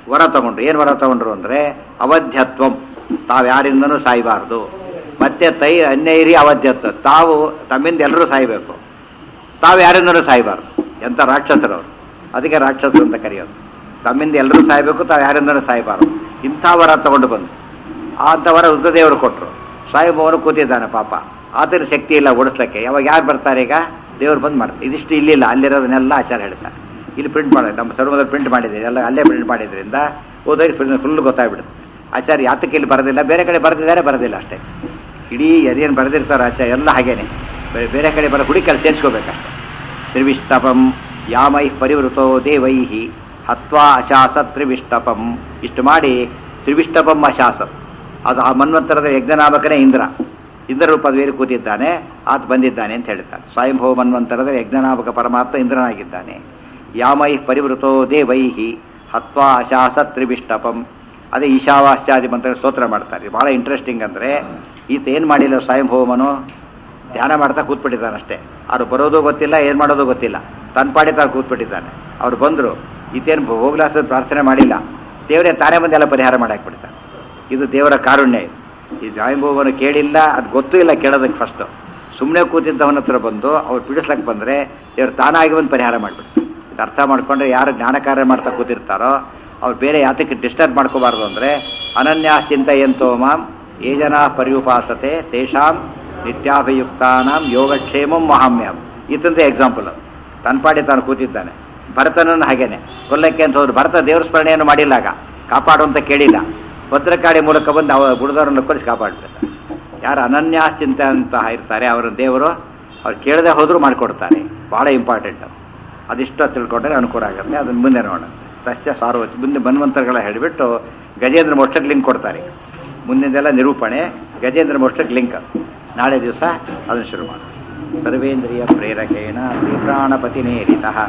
ವರ ತಗೊಂಡ್ರು ಏನು ವರ ತಗೊಂಡ್ರು ಅಂದರೆ ಅವಧ್ಯತ್ವಂ ತಾವು ಯಾರಿಂದನೂ ಸಾಯಬಾರ್ದು ಮತ್ತೆ ತೈ ಅನ್ಯೈರಿ ಅವಧ್ಯತ್ವ ತಾವು ತಮ್ಮಿಂದ ಎಲ್ಲರೂ ಸಾಯಬೇಕು ತಾವು ಯಾರಿಂದನೂ ಸಾಯಬಾರ್ದು ಎಂಥ ರಾಕ್ಷಸರು ಅವರು ಅದಕ್ಕೆ ರಾಕ್ಷಸರು ಅಂತ ಕರೆಯೋದು ತಮ್ಮಿಂದ ಎಲ್ಲರೂ ಸಾಯಬೇಕು ತಾವು ಯಾರಿಂದನೂ ಸಾಯಬಾರ್ದು ಇಂಥ ವರ ತಗೊಂಡು ಬಂದು ಅಂಥ ವರ ರುದ್ರದೇವರು ಕೊಟ್ಟರು ಸಾಯಿಬವರು ಕೂತಿದ್ದಾನೆ ಪಾಪ ಆತನ ಶಕ್ತಿ ಇಲ್ಲ ಓಡಿಸ್ಲಿಕ್ಕೆ ಯಾವಾಗ ಯಾರು ಬರ್ತಾರೆ ಈಗ ದೇವ್ರು ಬಂದು ಮಾಡ್ತಾರೆ ಇದಿಷ್ಟು ಇಲ್ಲಿಲ್ಲ ಅಲ್ಲಿರೋದನ್ನೆಲ್ಲ ಆಚಾರ ಹೇಳ್ತಾರೆ ಇಲ್ಲಿ ಪ್ರಿಂಟ್ ಮಾಡಿ ನಮ್ಮ ಸರ್ವದಲ್ಲಿ ಪ್ರಿಂಟ್ ಮಾಡಿದ್ದೀವಿ ಎಲ್ಲ ಅಲ್ಲೇ ಪ್ರಿಂಟ್ ಮಾಡಿದ್ರಿಂದ ಓದೋಗಿ ಫುಲ್ ಗೊತ್ತಾಗ್ಬಿಡುತ್ತೆ ಆಚಾರ್ಯ ಯಾತಕ್ಕೆ ಇಲ್ಲಿ ಬರೋದಿಲ್ಲ ಬೇರೆ ಕಡೆ ಬರೆದಿದ್ದಾರೆ ಬರೋದಿಲ್ಲ ಅಷ್ಟೇ ಇಡೀ ಅದೇನು ಬರೆದಿರ್ತಾರೆ ಆಚಾರ್ಯ ಎಲ್ಲ ಹಾಗೇನೆ ಬೇರೆ ಬೇರೆ ಕಡೆ ಬರೋ ಹುಡುಕಲ್ಲಿ ಸೇರಿಸ್ಕೋಬೇಕಷ್ಟೆ ತ್ರಿವಿಷ್ಟಪಂ ಯಾಮೈ ಪರಿವೃತೋ ದೇವೈ ಹತ್ವಾ ಅಶಾಸತ್ ತ್ರಿವಿಷ್ಟಪಂ ಇಷ್ಟು ಮಾಡಿ ತ್ರಿವಿಷ್ಟಪಂ ಅಶಾಸತ್ ಅದು ಆ ಮನ್ವಂತರದ ಯಜ್ಞನಾಮಕನೇ ಇಂದ್ರ ಇಂದ್ರ ಪದವಿಯಲ್ಲಿ ಕೂತಿದ್ದಾನೆ ಆತ ಬಂದಿದ್ದಾನೆ ಅಂತ ಹೇಳ್ತಾನೆ ಸ್ವಯಂಭವ ಮನ್ವಂತರದ ಯಜ್ಞನಾಮಕ ಪರಮಾತ್ಮ ಇಂದ್ರನಾಗಿದ್ದಾನೆ ಯಾಮೈ ಪರಿವೃತೋ ದೇವೈ ಹತ್ವಾ ಅಶಾಸತ್ ತ್ರಿವಿಷ್ಟಪಂ ಅದೇ ಈಶಾವಾಸ್ಯಾದಿ ಮಂತ್ರ ಸ್ತೋತ್ರ ಮಾಡ್ತಾರೆ ಭಾಳ ಇಂಟ್ರೆಸ್ಟಿಂಗ್ ಅಂದರೆ ಈತ ಏನು ಮಾಡಿಲ್ಲ ಸ್ವಯಂಭವಮನು ಧ್ಯಾನ ಮಾಡ್ತಾ ಕೂತ್ಬಿಟ್ಟಿದ್ದಾನೆ ಅಷ್ಟೇ ಅವ್ರು ಬರೋದು ಗೊತ್ತಿಲ್ಲ ಏನು ಮಾಡೋದು ಗೊತ್ತಿಲ್ಲ ತನ್ನ ಪಾಡಿ ತಾನು ಕೂತ್ಬಿಟ್ಟಿದ್ದಾನೆ ಅವ್ರು ಬಂದರು ಈತೇನು ಹೋಗ್ಲಾಸ ಪ್ರಾರ್ಥನೆ ಮಾಡಿಲ್ಲ ದೇವರೇ ತಾನೇ ಬಂದು ಎಲ್ಲ ಪರಿಹಾರ ಮಾಡಾಕ್ಬಿಡ್ತಾನೆ ಇದು ದೇವರ ಕಾರುಣ್ಯ ಇದು ಈ ಸ್ವಯಂಭವವನ್ನು ಕೇಳಿಲ್ಲ ಅದು ಗೊತ್ತೂ ಇಲ್ಲ ಕೇಳೋದಕ್ಕೆ ಫಸ್ಟು ಸುಮ್ಮನೆ ಕೂತಿದ್ದವನ ಹತ್ರ ಬಂದು ಅವ್ರು ಬಿಡಿಸ್ಲಕ್ಕೆ ಬಂದರೆ ದೇವ್ರು ತಾನಾಗಿ ಒಂದು ಪರಿಹಾರ ಮಾಡಿಬಿಡ್ತು ಇದು ಅರ್ಥ ಮಾಡ್ಕೊಂಡ್ರೆ ಯಾರು ಜ್ಞಾನ ಕಾರ್ಯ ಮಾಡ್ತಾ ಕೂತಿರ್ತಾರೋ ಅವ್ರು ಬೇರೆ ಯಾತಕ್ಕೆ ಡಿಸ್ಟರ್ಬ್ ಮಾಡ್ಕೋಬಾರ್ದು ಅಂದರೆ ಅನನ್ಯಾಶ್ಚಿಂತ ಎಂತೋ ಮಾಂ ಏ ಜನ ಪರ್ಯುಪಾಸತೆ ತೇಷಾಂ ನಿತ್ಯಾಭಿಯುಕ್ತಾನಾಂ ಯೋಗಕ್ಷೇಮಂ ಮಹಾಮ್ಯಂ ಇತ್ತಂತೆ ಎಕ್ಸಾಂಪಲ್ ತನ್ನ ಪಾಡಿ ತಾನು ಕೂತಿದ್ದಾನೆ ಭರತನನ್ನು ಹಾಗೇನೆ ಕೊಲ್ಲಕ್ಕೆ ಅಂತ ಹೋದ್ರು ಭರತ ದೇವ್ರ ಸ್ಮರಣೆಯನ್ನು ಮಾಡಿಲ್ಲ ಆಗ ಕಾಪಾಡು ಅಂತ ಕೇಳಿಲ್ಲ ಭದ್ರಕಾಳಿ ಮೂಲಕ ಬಂದು ಅವ ಗುಡದವರನ್ನು ಕೊಲಿಸಿ ಕಾಪಾಡ್ತಾರೆ ಯಾರು ಅನನ್ಯಾಶ್ಚಿಂತ ಅಂತ ಇರ್ತಾರೆ ಅವರ ದೇವರು ಅವ್ರು ಕೇಳದೆ ಹೋದರೂ ಮಾಡಿಕೊಡ್ತಾರೆ ಭಾಳ ಇಂಪಾರ್ಟೆಂಟ್ ಅದಿಷ್ಟು ತಿಳ್ಕೊಂಡ್ರೆ ಅನುಕೂಲ ಆಗುತ್ತೆ ಅದನ್ನು ಮುಂದೆ ನೋಡೋಣ ತಸ್ಯ ಸಾರ್ವ ಮುಂದೆ ಮನ್ವಂತರಗಳ ಹೇಳಿಬಿಟ್ಟು ಗಜೇಂದ್ರ ಮೋಕ್ಷಕ್ಕೆ ಲಿಂಕ್ ಕೊಡ್ತಾರೆ ಮುಂದಿನದೆಲ್ಲ ನಿರೂಪಣೆ ಗಜೇಂದ್ರ ಮೋಕ್ಷಕ್ಕೆ ಲಿಂಕ್ ನಾಳೆ ದಿವಸ ಅದನ್ನು ಶುರು ಮಾಡೋಣ ಸರ್ವೇಂದ್ರಿಯ ಪ್ರೇರಕೇಣ ತೀವ್ರಾಣಪತಿನೇರಿತಃ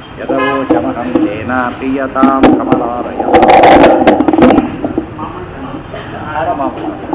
ಯದವೋಚಮಹಂ ತೇನ ಪ್ರಿಯತಾಂ ಕಮಲಾಲಯ